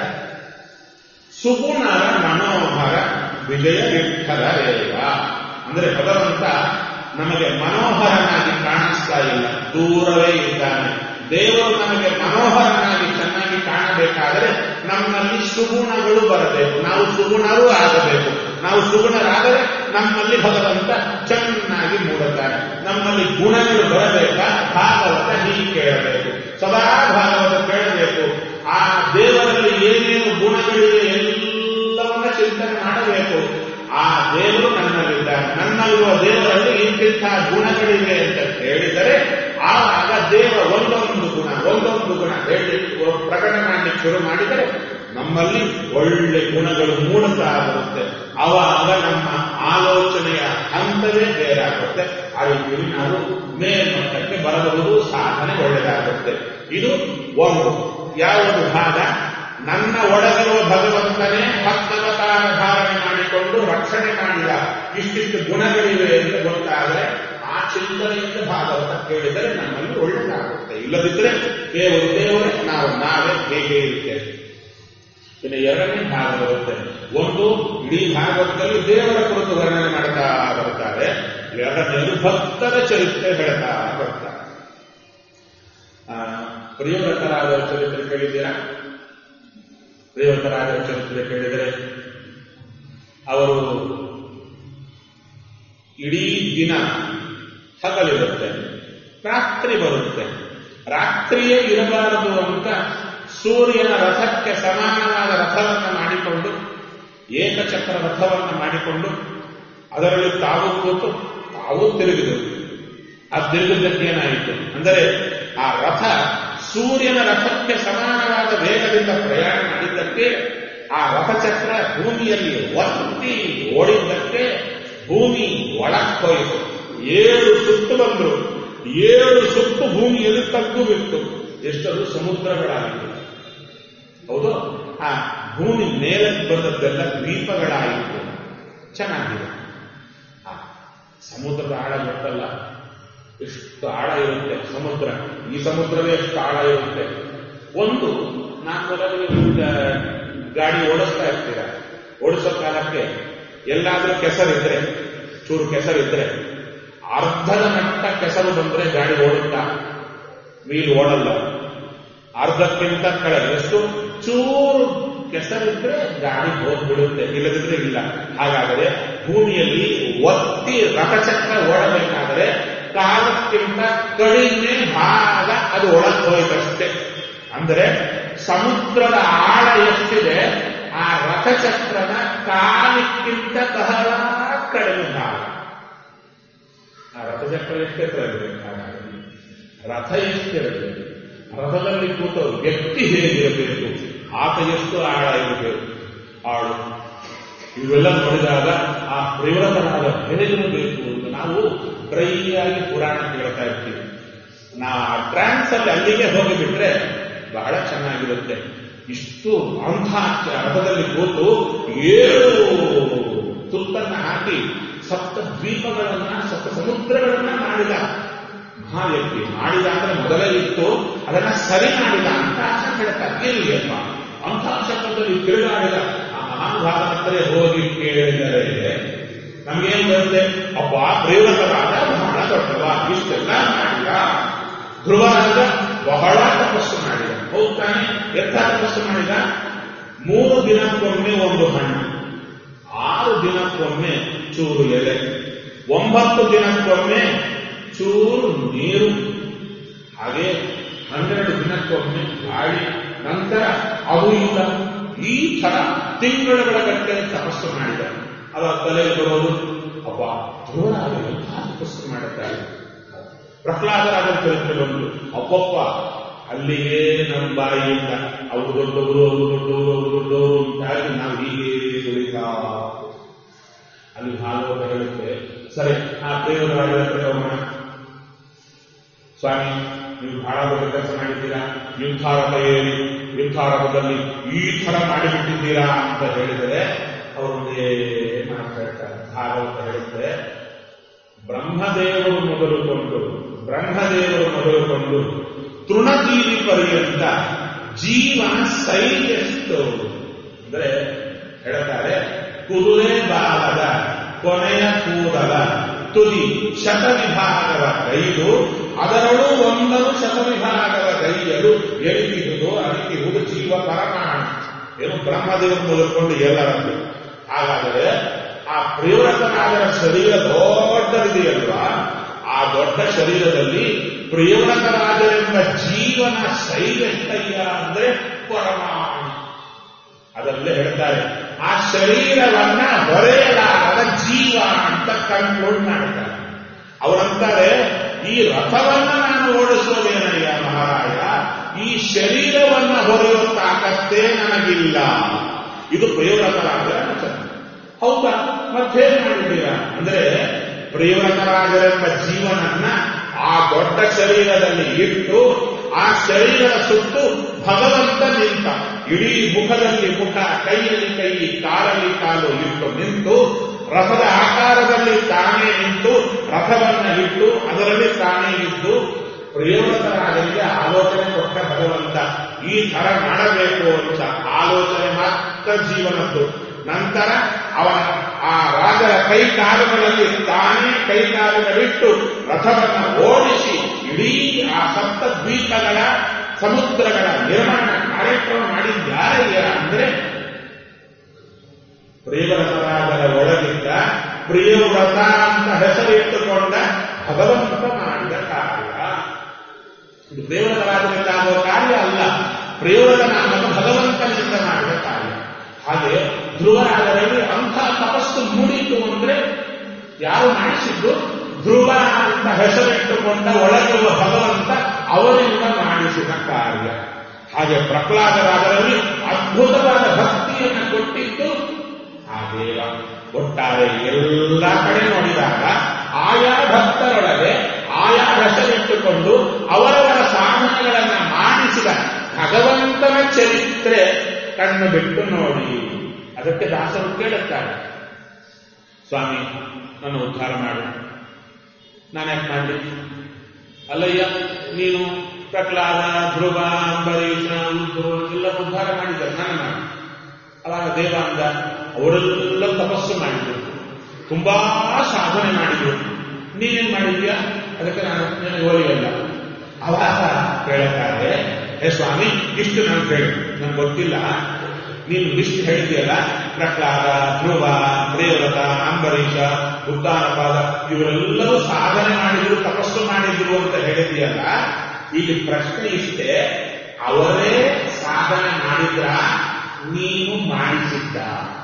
ಸುಗುಣರ ಮನೋಹರ ವಿಜಯ ವಿಠಲ ರೇವ ಅಂದ್ರೆ ಭಗವಂತ ನಮಗೆ ಮನೋಹರನಾಗಿ ಕಾಣಿಸ್ತಾ ಇಲ್ಲ ದೂರವೇ ಇದ್ದಾನೆ ದೇವರು ನಮಗೆ ಮನೋಹರನಾಗಿ ಚೆನ್ನಾಗಿ ಕಾಣಬೇಕಾದರೆ ನಮ್ಮಲ್ಲಿ ಸುಗುಣಗಳು ಬರಬೇಕು ನಾವು ಸುಗುಣರೂ ಆಗಬೇಕು ನಾವು ಸುಗುಣರಾದರೆ ನಮ್ಮಲ್ಲಿ ಭಗವಂತ ಚೆನ್ನಾಗಿ ಮೂಡುತ್ತಾನೆ ನಮ್ಮಲ್ಲಿ ಗುಣಗಳು ಬರಬೇಕಾ ಭಾಗವತ ಹೀಗೆ ಕೇಳಬೇಕು ಸದಾ ಭಾಗವತ ಕೇಳಬೇಕು ಆ ದೇವರಲ್ಲಿ ಏನೇನು ಗುಣಗಳಿವೆ ಎಲ್ಲವನ್ನ ಚಿಂತನೆ ಮಾಡಬೇಕು ಆ ದೇವರು ನನ್ನಲ್ಲಿದ್ದಾನೆ ನನ್ನಲ್ಲಿರುವ ದೇವರಲ್ಲಿ ಇಂತಿಂಥ ಗುಣಗಳಿವೆ ಅಂತ ಹೇಳಿದರೆ ಆವಾಗ ದೇವ ಒಂದೊಂದು ಗುಣ ಒಂದೊಂದು ಗುಣ ಹೇಳಿ ಪ್ರಕಟ ಮಾಡಲಿಕ್ಕೆ ಶುರು ಮಾಡಿದರೆ ನಮ್ಮಲ್ಲಿ ಒಳ್ಳೆ ಗುಣಗಳು ಮೂಡುತ್ತಾ ಬರುತ್ತೆ ಆವಾಗ ನಮ್ಮ ಆಲೋಚನೆಯ ಹಂತವೇ ಬೇರಾಗುತ್ತೆ ಆ ರೀತಿಯಲ್ಲಿ ನಾವು ಮೇಲ್ಮಟ್ಟಕ್ಕೆ ಬರಬಹುದು ಸಾಧನೆ ಒಳ್ಳೆಯದಾಗುತ್ತೆ ಇದು ಒಂದು ಯಾವುದು ಭಾಗ ನನ್ನ ಒಳಗಿರುವ ಭಗವಂತನೇ ಹತ್ತವತಾರ ಧಾರಣೆ ಮಾಡಿಕೊಂಡು ರಕ್ಷಣೆ ಮಾಡಿದ ಇಷ್ಟಿಷ್ಟು ಗುಣಗಳಿವೆ ಎಂದು ಗೊತ್ತಾದರೆ ಆ ಚಿಂತನೆಯಿಂದ ಭಾಗವತ ಕೇಳಿದರೆ ನಮ್ಮಲ್ಲಿ ಒಳ್ಳೆಯದಾಗುತ್ತೆ ಇಲ್ಲದಿದ್ದರೆ ದೇವರು ದೇವರೇ ನಾವು ನಾವೇ ಹೇಗೆ ಇರ್ತೇವೆ ಇನ್ನು ಎರಡನೇ ಭಾಗ ಬರುತ್ತೆ ಒಂದು ಇಡೀ ಭಾಗವತದಲ್ಲಿ ದೇವರ ಕುರಿತು ವರ್ಣನೆ ಮಾಡ್ತಾ ಬರ್ತಾರೆ ಎರಡನೇದು ಭಕ್ತರ ಚರಿತ್ರೆ ಹೇಳ್ತಾ ಬರ್ತಾರೆ ಆ, ಪ್ರಿಯವ್ರತರಾದ ಚರಿತ್ರೆ ಕೇಳಿದ್ದೀರಾ ಪ್ರಿಯವ್ರತರಾದ ಚರಿತ್ರೆ ಕೇಳಿದರೆ ಅವರು ಇಡೀ ದಿನ ಹಗಲಿರುತ್ತೆ ರಾತ್ರಿ ಬರುತ್ತೆ ರಾತ್ರಿಯೇ ಇರಬಾರದು ಅಂತ ಸೂರ್ಯನ ರಥಕ್ಕೆ ಸಮಾನವಾದ ರಥವನ್ನು ಮಾಡಿಕೊಂಡು ಏಕಚಕ್ರ ರಥವನ್ನು ಮಾಡಿಕೊಂಡು ಅದರಲ್ಲಿ ತಾವು ಕೂತು ತಾವು ತಿರುಗಿದರು ಆ ತಿರುಗಿದ್ದಕ್ಕೆ ಏನಾಯಿತು ಅಂದರೆ ಆ ರಥ ಸೂರ್ಯನ ರಥಕ್ಕೆ ಸಮಾನವಾದ ವೇಗದಿಂದ ಪ್ರಯಾಣ ಮಾಡಿದ್ದಕ್ಕೆ ಆ ರಥಚಕ್ರ ಭೂಮಿಯಲ್ಲಿ ಒತ್ತಿ ಓಡಿದ್ದಕ್ಕೆ ಭೂಮಿ ಒಳಕ್ಕೋಯಿತು ಏಳು ಸುತ್ತು ಬಂದರು ಏಳು ಸುತ್ತು ಭೂಮಿಯಲ್ಲಿ ತಗ್ಗು ಬಿತ್ತು ಎಷ್ಟದು ಸಮುದ್ರಗಳಾಗಿತ್ತು ಹೌದು ಆ ಭೂಮಿ ಮೇಲಕ್ಕೆ ಬಂದದ್ದೆಲ್ಲ ದ್ವೀಪಗಳಾಯಿತು ಚೆನ್ನಾಗಿದೆ ಆ, ಸಮುದ್ರದ ಆಳ ಗೊತ್ತಲ್ಲ ಎಷ್ಟು ಆಳ ಇರುತ್ತೆ ಸಮುದ್ರ ಈ ಸಮುದ್ರವೇ ಎಷ್ಟು ಆಳ ಇರುತ್ತೆ ಒಂದು ನಾಲ್ಕು ಗಾಡಿ ಓಡಿಸ್ತಾ ಇರ್ತೀರ ಓಡಿಸೋ ಕಾಲಕ್ಕೆ ಎಲ್ಲಾದ್ರೂ ಕೆಸರಿದ್ರೆ ಚೂರು ಕೆಸರಿದ್ರೆ ಅರ್ಧದ ಮಟ್ಟ ಕೆಸರು ಬಂದ್ರೆ ಗಾಡಿ ಓಡುತ್ತಾ ವೀಲ್ ಓಡಲ್ಲ ಅರ್ಧಕ್ಕಿಂತ ಕೆಳಗೆ ಎಷ್ಟು ಚೂರು ಕೆಸರಿದ್ರೆ ಗಾಡಿ ಹೋಗ್ಬಿಡುತ್ತೆ ಇಲ್ಲದಿದ್ರೆ ಇಲ್ಲ ಹಾಗಾದರೆ ಭೂಮಿಯಲ್ಲಿ ಒತ್ತಿ ರಥಚಕ್ರ ಓಡಬೇಕಾದರೆ ಕಾಲಕ್ಕಿಂತ ಕಡಿಮೆ ಭಾಗ ಅದು ಒಳಗೆ ಹೋಯ್ತಷ್ಟೇ ಅಂದರೆ ಸಮುದ್ರದ ಆಳ ಎಷ್ಟಿದೆ ಆ ರಥಚಕ್ರದ ಕಾಲಕ್ಕಿಂತ ಬಹಳ ಕಡಿಮೆ ಭಾಗ ಆ ರಥಚಕ್ರ ಎಷ್ಟೆತ್ರ ಇರಬೇಕಾದ್ರೆ ರಥ ಎಷ್ಟಿರಬೇಕು ರಥದಲ್ಲಿ ಕೂತ ವ್ಯಕ್ತಿ ಹೇಗಿರಬೇಕು ಆತ ಎಷ್ಟು ಆಳ ಇರಬೇಕು ಆಳು ಇವೆಲ್ಲ ನೋಡಿದಾಗ ಆ ಪ್ರಯೋಗನಾದ ಹೇಗಿರಬೇಕು ಅಂತ ನಾವು ಡ್ರೈ ಆಗಿ ಪುರಾಣ ಕೇಳ್ತಾ ಇರ್ತೀವಿ ನಾ ಟ್ರಾನ್ಸ್ ಅಲ್ಲಿ ಅಲ್ಲಿಗೆ ಹೋಗಿಬಿಟ್ರೆ ಬಹಳ ಚೆನ್ನಾಗಿರುತ್ತೆ ಇಷ್ಟು ಅಂಥ ರಥದಲ್ಲಿ ಕೂತು ಏಳು ತುತ್ತನ್ನ ಹಾಕಿ ಸಪ್ತ ದ್ವೀಪಗಳನ್ನ ಸಪ್ತ ಸಮುದ್ರಗಳನ್ನ ಮಾಡಿದ ಮಹಾವ್ಯಕ್ತಿ ಮಾಡಿದ ಅಂದ್ರೆ ಮೊದಲೇ ಇತ್ತು ಅದನ್ನ ಸರಿ ಮಾಡಿದ ಅಂತ ಹೇಳ್ತಾರೆ ಎಲ್ಲಿಯಪ್ಪ ಅಂಥ ಶಬ್ದದಲ್ಲಿ ತಿರುಗಾಡಿದ ಆ ಮಹಾನುಭಾವ ಹತ್ರ ಹೋಗಿ ಕೇಳಿದರೆ ನಮಗೇನು ಬರುತ್ತೆ ಅಪ್ಪ ಪ್ರೇರಕರಾದ ಬಹಳ ದೊಡ್ಡವ ಇಷ್ಟೆಲ್ಲ ಮಾಡಿದ ಧ್ರುವರಾಜ ಬಹಳ ತಪಸ್ಸು ಮಾಡಿದ ಹೋಗ್ತಾನೆ ಎಂಥ ತಪಸ್ಸು ಮಾಡಿದ ಮೂರು ದಿನಕ್ಕೊಮ್ಮೆ ಒಂದು ಹಣ್ಣು ಆರು ದಿನಕ್ಕೊಮ್ಮೆ ಚೂರು ಎಲೆ ಒಂಬತ್ತು ದಿನಕ್ಕೊಮ್ಮೆ ಚೂರು ನೀರು ಹಾಗೆ ಹನ್ನೆರಡು ದಿನಕ್ಕೊಮ್ಮೆ ಗಾಳಿ ನಂತರ ಅದು ಇಲ್ಲ ಈ ತರ ತಿಂಗಳುಗಳ ಗಟ್ಟಲೆ ತಪಸ್ಸು ಮಾಡಿದ ಅವ ತಲೆಯಲ್ಲಿ ಬರೋದು ಅಪ್ಪ ಧ್ರುವರಾಜ ಎಂಥ ತಪಸ್ಸು ಮಾಡುತ್ತಾರೆ ಪ್ರಹ್ಲಾದರಾಜ ಚರಿತ್ರೆ ಬಂತು ಅಪ್ಪಪ್ಪ ಅಲ್ಲಿಗೆ ನಮ್ಮ ಬಾಯಿಯಿಂದ ಅವರು ದೊಡ್ಡವರು ಅವರು ದೊಡ್ಡವರು ಅವರು ದೊಡ್ಡವರು ಅಂತಾಗಿ ನಾವು ಹೀಗೆ ಬೆಳೀತಾ ಅಲ್ಲಿ ಭಾಗವತ ಹೇಳುತ್ತೆ ಸರಿ ಆ ದೇವರಾಜ ಹತ್ರ ಹೋಗೋಣ ಸ್ವಾಮಿ ನೀವು ಬಹಳ ದೊಡ್ಡ ಕೆಲಸ ಮಾಡಿದ್ದೀರಾ ಯುದ್ಧಾರಭ ಏರಿ ಯುದ್ಧಾರಭದಲ್ಲಿ ಈ ತರ ಮಾಡಿಬಿಟ್ಟಿದ್ದೀರಾ ಅಂತ ಹೇಳಿದರೆ ಅವರೊಂದೇ ಮಾತು ಹೇಳ್ತಾರೆ ಭಾಗವತ ಹೇಳುತ್ತೆ ಬ್ರಹ್ಮದೇವರು ಮೊದಲುಕೊಂಡು ಬ್ರಹ್ಮದೇವರು ಮೊದಲುಕೊಂಡು ತೃಣಜೀವಿ ಪರ್ಯಂತ ಜೀವನ ಸೈಲೆಷ್ಟು ಅಂದ್ರೆ ಹೇಳ್ತಾರೆ ಕುದುರೆ ಬಾಲದ ಕೊನೆಯ ಕೂದಲ ತುದಿ ಶತವಿಭಾಗವ ಕೈದು ಅದರಳು ಒಂದನು ಶತವಿಭಾಗವ ಕೈಯಲು ಎಳಿತಿರುವುದು ಅರಿತಿರುವುದು ಜೀವ ಪರಮಾಣು ಏನು ಬ್ರಹ್ಮದೇವರು ಮೊದಲುಕೊಂಡು ಎಲ್ಲರದ್ದು ಹಾಗಾದರೆ ಆ ಪ್ರಿಯವ್ರತನಾದರ ಶರೀರ ದೊಡ್ಡದಿದೆಯಲ್ವಾ ಆ ದೊಡ್ಡ ಶರೀರದಲ್ಲಿ ಪ್ರಿಯವ್ರತರಾಜರೆಂಬ ಜೀವನ ಶೈಲೆಷ್ಟಯ್ಯ ಅಂದ್ರೆ ಪರಮಾಣು ಅದರಲ್ಲೇ ಹೇಳ್ತಾರೆ ಆ ಶರೀರವನ್ನ ಹೊರೆಯಲಾಗದ ಜೀವ ಅಂತ ಕನ್ಕ್ಲೂಡ್ ಮಾಡ್ತಾರೆ ಅವರಂತಾರೆ ಈ ರಥವನ್ನ ನಾನು ಓಡಿಸೋದೇನಯ್ಯ ಮಹಾರಾಯ ಈ ಶರೀರವನ್ನ ಹೊರೆಯುವ ತಾಕತ್ತೇ ನನಗಿಲ್ಲ ಇದು ಪ್ರಿಯವ್ರತರಾಜರ ವಚನ ಹೌದಾ ಮತ್ತೇನ್ ಮಾಡಿದ್ದೀರಾ ಅಂದ್ರೆ ಪ್ರಿಯವ್ರತರಾಜರೆಂಬ ಜೀವನನ್ನ ಆ ದೊಡ್ಡ ಶರೀರದಲ್ಲಿ ಇಟ್ಟು ಆ ಶರೀರದ ಸುತ್ತು ಭಗವಂತ ನಿಂತ ಇಡೀ ಮುಖದಲ್ಲಿ ಮುಖ ಕೈಯಲ್ಲಿ ಕೈ ಕಾಲಲ್ಲಿ ಕಾಲು ಇಟ್ಟು ನಿಂತು ರಥದ ಆಕಾರದಲ್ಲಿ ತಾನೇ ನಿಂತು ರಥವನ್ನ ಇಟ್ಟು ಅದರಲ್ಲಿ ತಾನೇ ಇದ್ದು ಪ್ರಿಯವ್ರತರಾಜರಿಗೆ ಆಲೋಚನೆ ಕೊಟ್ಟ ಭಗವಂತ ಈ ತರ ಮಾಡಬೇಕು ಅಂತ ಆಲೋಚನೆ ಮಾತ್ರ ಜೀವನದ್ದು ನಂತರ ಅವನ ಆ ರಾಜರ ಕೈ ಕಾಲುಗಳಲ್ಲಿ ತಾನೇ ಕೈ ಕಾಲುಗಳಿಟ್ಟು ರಥವನ್ನು ಓಡಿಸಿ ಇಡೀ ಆ ಸಪ್ತ ದ್ವೀಪಗಳ ಸಮುದ್ರಗಳ ನಿರ್ಮಾಣ ಕಾರ್ಯಕ್ರಮ ಮಾಡಿದ್ದಾರಯ್ಯ ಅಂದ್ರೆ ಪ್ರಿಯವ್ರತರಾಜರ ಒಳಗಿದ್ದ ಪ್ರಿಯವ್ರತ ಅಂತ ಹೆಸರಿಟ್ಟುಕೊಂಡ ಭಗವಂತ ಮಾಡಿದ ಕಾರ್ಯ ಇದು ಪ್ರಿಯವ್ರತರಾಜರಿಂದ ಆಗುವ ಕಾರ್ಯ ಅಲ್ಲ ಪ್ರಿಯವ್ರತ ನಾಮಕ ಭಗವಂತನಿಂದ ಮಾಡಿದ ಕಾರ್ಯ ಹಾಗೆ ಧ್ರುವರಾಜರಲ್ಲಿ ಅಂಥ ತಪಸ್ಸು ಮೂಡಿತು ಅಂದ್ರೆ ಯಾರು ಮಾಡಿಸಿದ್ದು ಧ್ರುವ ಅಂತ ಹೆಸರಿಟ್ಟುಕೊಂಡ ಒಳಗಿರುವ ಭಗವಂತ ಅವರಿಂದ ಮಾಡಿಸಿದ ಕಾರ್ಯ ಹಾಗೆ ಪ್ರಹ್ಲಾದರಾದರಲ್ಲಿ ಅದ್ಭುತವಾದ ಭಕ್ತಿಯನ್ನು ಕೊಟ್ಟಿದ್ದು ಆ ದೇವ ಒಟ್ಟಾರೆ ಎಲ್ಲ ಕಡೆ ನೋಡಿದಾಗ ಆಯಾ ಭಕ್ತರೊಳಗೆ ಆಯಾ ಹೆಸರಿಟ್ಟುಕೊಂಡು ಅವರವರ ಸಾಧನೆಗಳನ್ನ ಮಾಡಿಸಿದ ಭಗವಂತನ ಚರಿತ್ರೆ ಕಣ್ಣು ಬಿಟ್ಟು ನೋಡಿ ಅದಕ್ಕೆ ದಾಸರು ಕೇಳುತ್ತಾರೆ ಸ್ವಾಮಿ ನನ್ನ ಉದ್ಧಾರ ಮಾಡು ನಾನ್ಯಾಕೆ ಮಾಡಲಿ ಅಲ್ಲಯ್ಯ ನೀನು ಪ್ರಹ್ಲಾದ ಧ್ರುವ ಅಂಬರೀಷ ಉದ್ಧವ ಎಲ್ಲ ಉದ್ಧಾರ ಮಾಡಿದ್ದಾರೆ ನಾನು ಮಾಡಿ ಅವಾಗ ದೇವ ಅಂದ ಅವರೆಲ್ಲ ತಪಸ್ಸು ಮಾಡಿದ್ರು ತುಂಬಾ ಸಾಧನೆ ಮಾಡಿದ್ರು ನೀನೇನ್ ಮಾಡಿದ್ಯಾ ಅದಕ್ಕೆ ನಾನು ನನಗೆ ಓದಿಯಲ್ಲ ಅವಾಗ ಕೇಳುತ್ತಾರೆ ಹೇ ಸ್ವಾಮಿ ಇಷ್ಟು ನಾನು ಕೇಳಿ ನನ್ಗೆ ಗೊತ್ತಿಲ್ಲ ನೀನು ಇಷ್ಟು ಹೇಳಿದೆಯಲ್ಲ ಪ್ರಹ್ಲಾದ ಧ್ರುವ ದೇವರಥ ಅಂಬರೀಷ ಉದ್ದಾನಪಾದ ಇವರೆಲ್ಲರೂ ಸಾಧನೆ ಮಾಡಿದ್ರು ತಪಸ್ಸು ಮಾಡಿದ್ರು ಅಂತ ಹೇಳಿದೆಯಲ್ಲ ಈಗ ಪ್ರಶ್ನೆ ಇಷ್ಟೇ ಅವರೇ ಸಾಧನೆ ಮಾಡಿದ್ರ ನೀನು ಮಾಡಿಸಿದ್ದ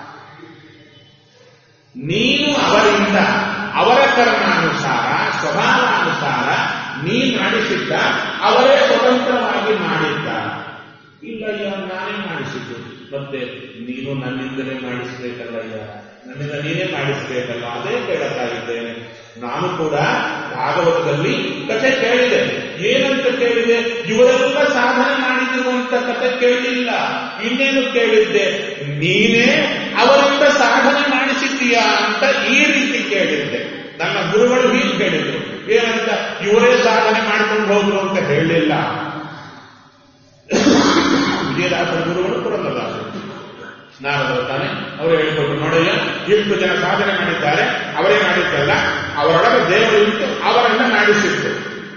ನೀನು ಅವರಿಂದ ಅವರ ಕರ್ಮಾನುಸಾರ ಸ್ವಭಾವಾನುಸಾರ ನೀ ಮಾಡಿಸಿದ್ದ ಅವರೇ ಸ್ವತಂತ್ರವಾಗಿ ಮಾಡಿದ್ದ ಇಲ್ಲಯ್ಯ ನಾನೇ ಮಾಡಿಸಿದ್ದು ಮತ್ತೆ ನೀನು ನನ್ನಿಂದಲೇ ಮಾಡಿಸಬೇಕಲ್ಲಯ್ಯ ನನ್ನಿಂದ ನೀನೇ ಮಾಡಿಸಬೇಕಲ್ಲ ಅದೇ ಕೇಳ್ತಾ ಇದ್ದೇನೆ ನಾನು ಕೂಡ ಭಾಗವತದಲ್ಲಿ ಕಥೆ ಕೇಳಿದೆ ಏನಂತ ಕೇಳಿದೆ ಇವರೆಲ್ಲ ಸಾಧನೆ ಮಾಡಿದ್ರು ಅಂತ ಕಥೆ ಕೇಳಲಿಲ್ಲ ಇನ್ನೇನು ಕೇಳಿದ್ದೆ ನೀನೇ ಅವರಿಂದ ಸಾಧನೆ ಮಾಡಿಸಿದ್ದೀಯಾ ಅಂತ ಈ ರೀತಿ ಕೇಳಿದ್ದೆ ನನ್ನ ಗುರುಗಳು ಹೀಗೆ ಹೇಳಿದ್ರು ಏನಂತ ಇವರೇ ಸಾಧನೆ ಮಾಡ್ಕೊಂಡು ಹೋದ್ರು ಅಂತ ಹೇಳಲಿಲ್ಲ ವಿಜಯದಾಸರ ಗುರುಗಳು ಪುರಂದರದಾಸರು ನಾರದರು ತಾನೆ ಅವರು ಹೇಳಿಕೊಟ್ರು ನೋಡಯ್ಯ ಎಷ್ಟು ಜನ ಸಾಧನೆ ಮಾಡಿದ್ದಾರೆ ಅವರೇ ಮಾಡಿದ್ದಲ್ಲ ಅವರೊಳಗೆ ದೇವರು ಇಟ್ಟು ಅವರನ್ನ ಮಾಡಿಸಿದ್ದು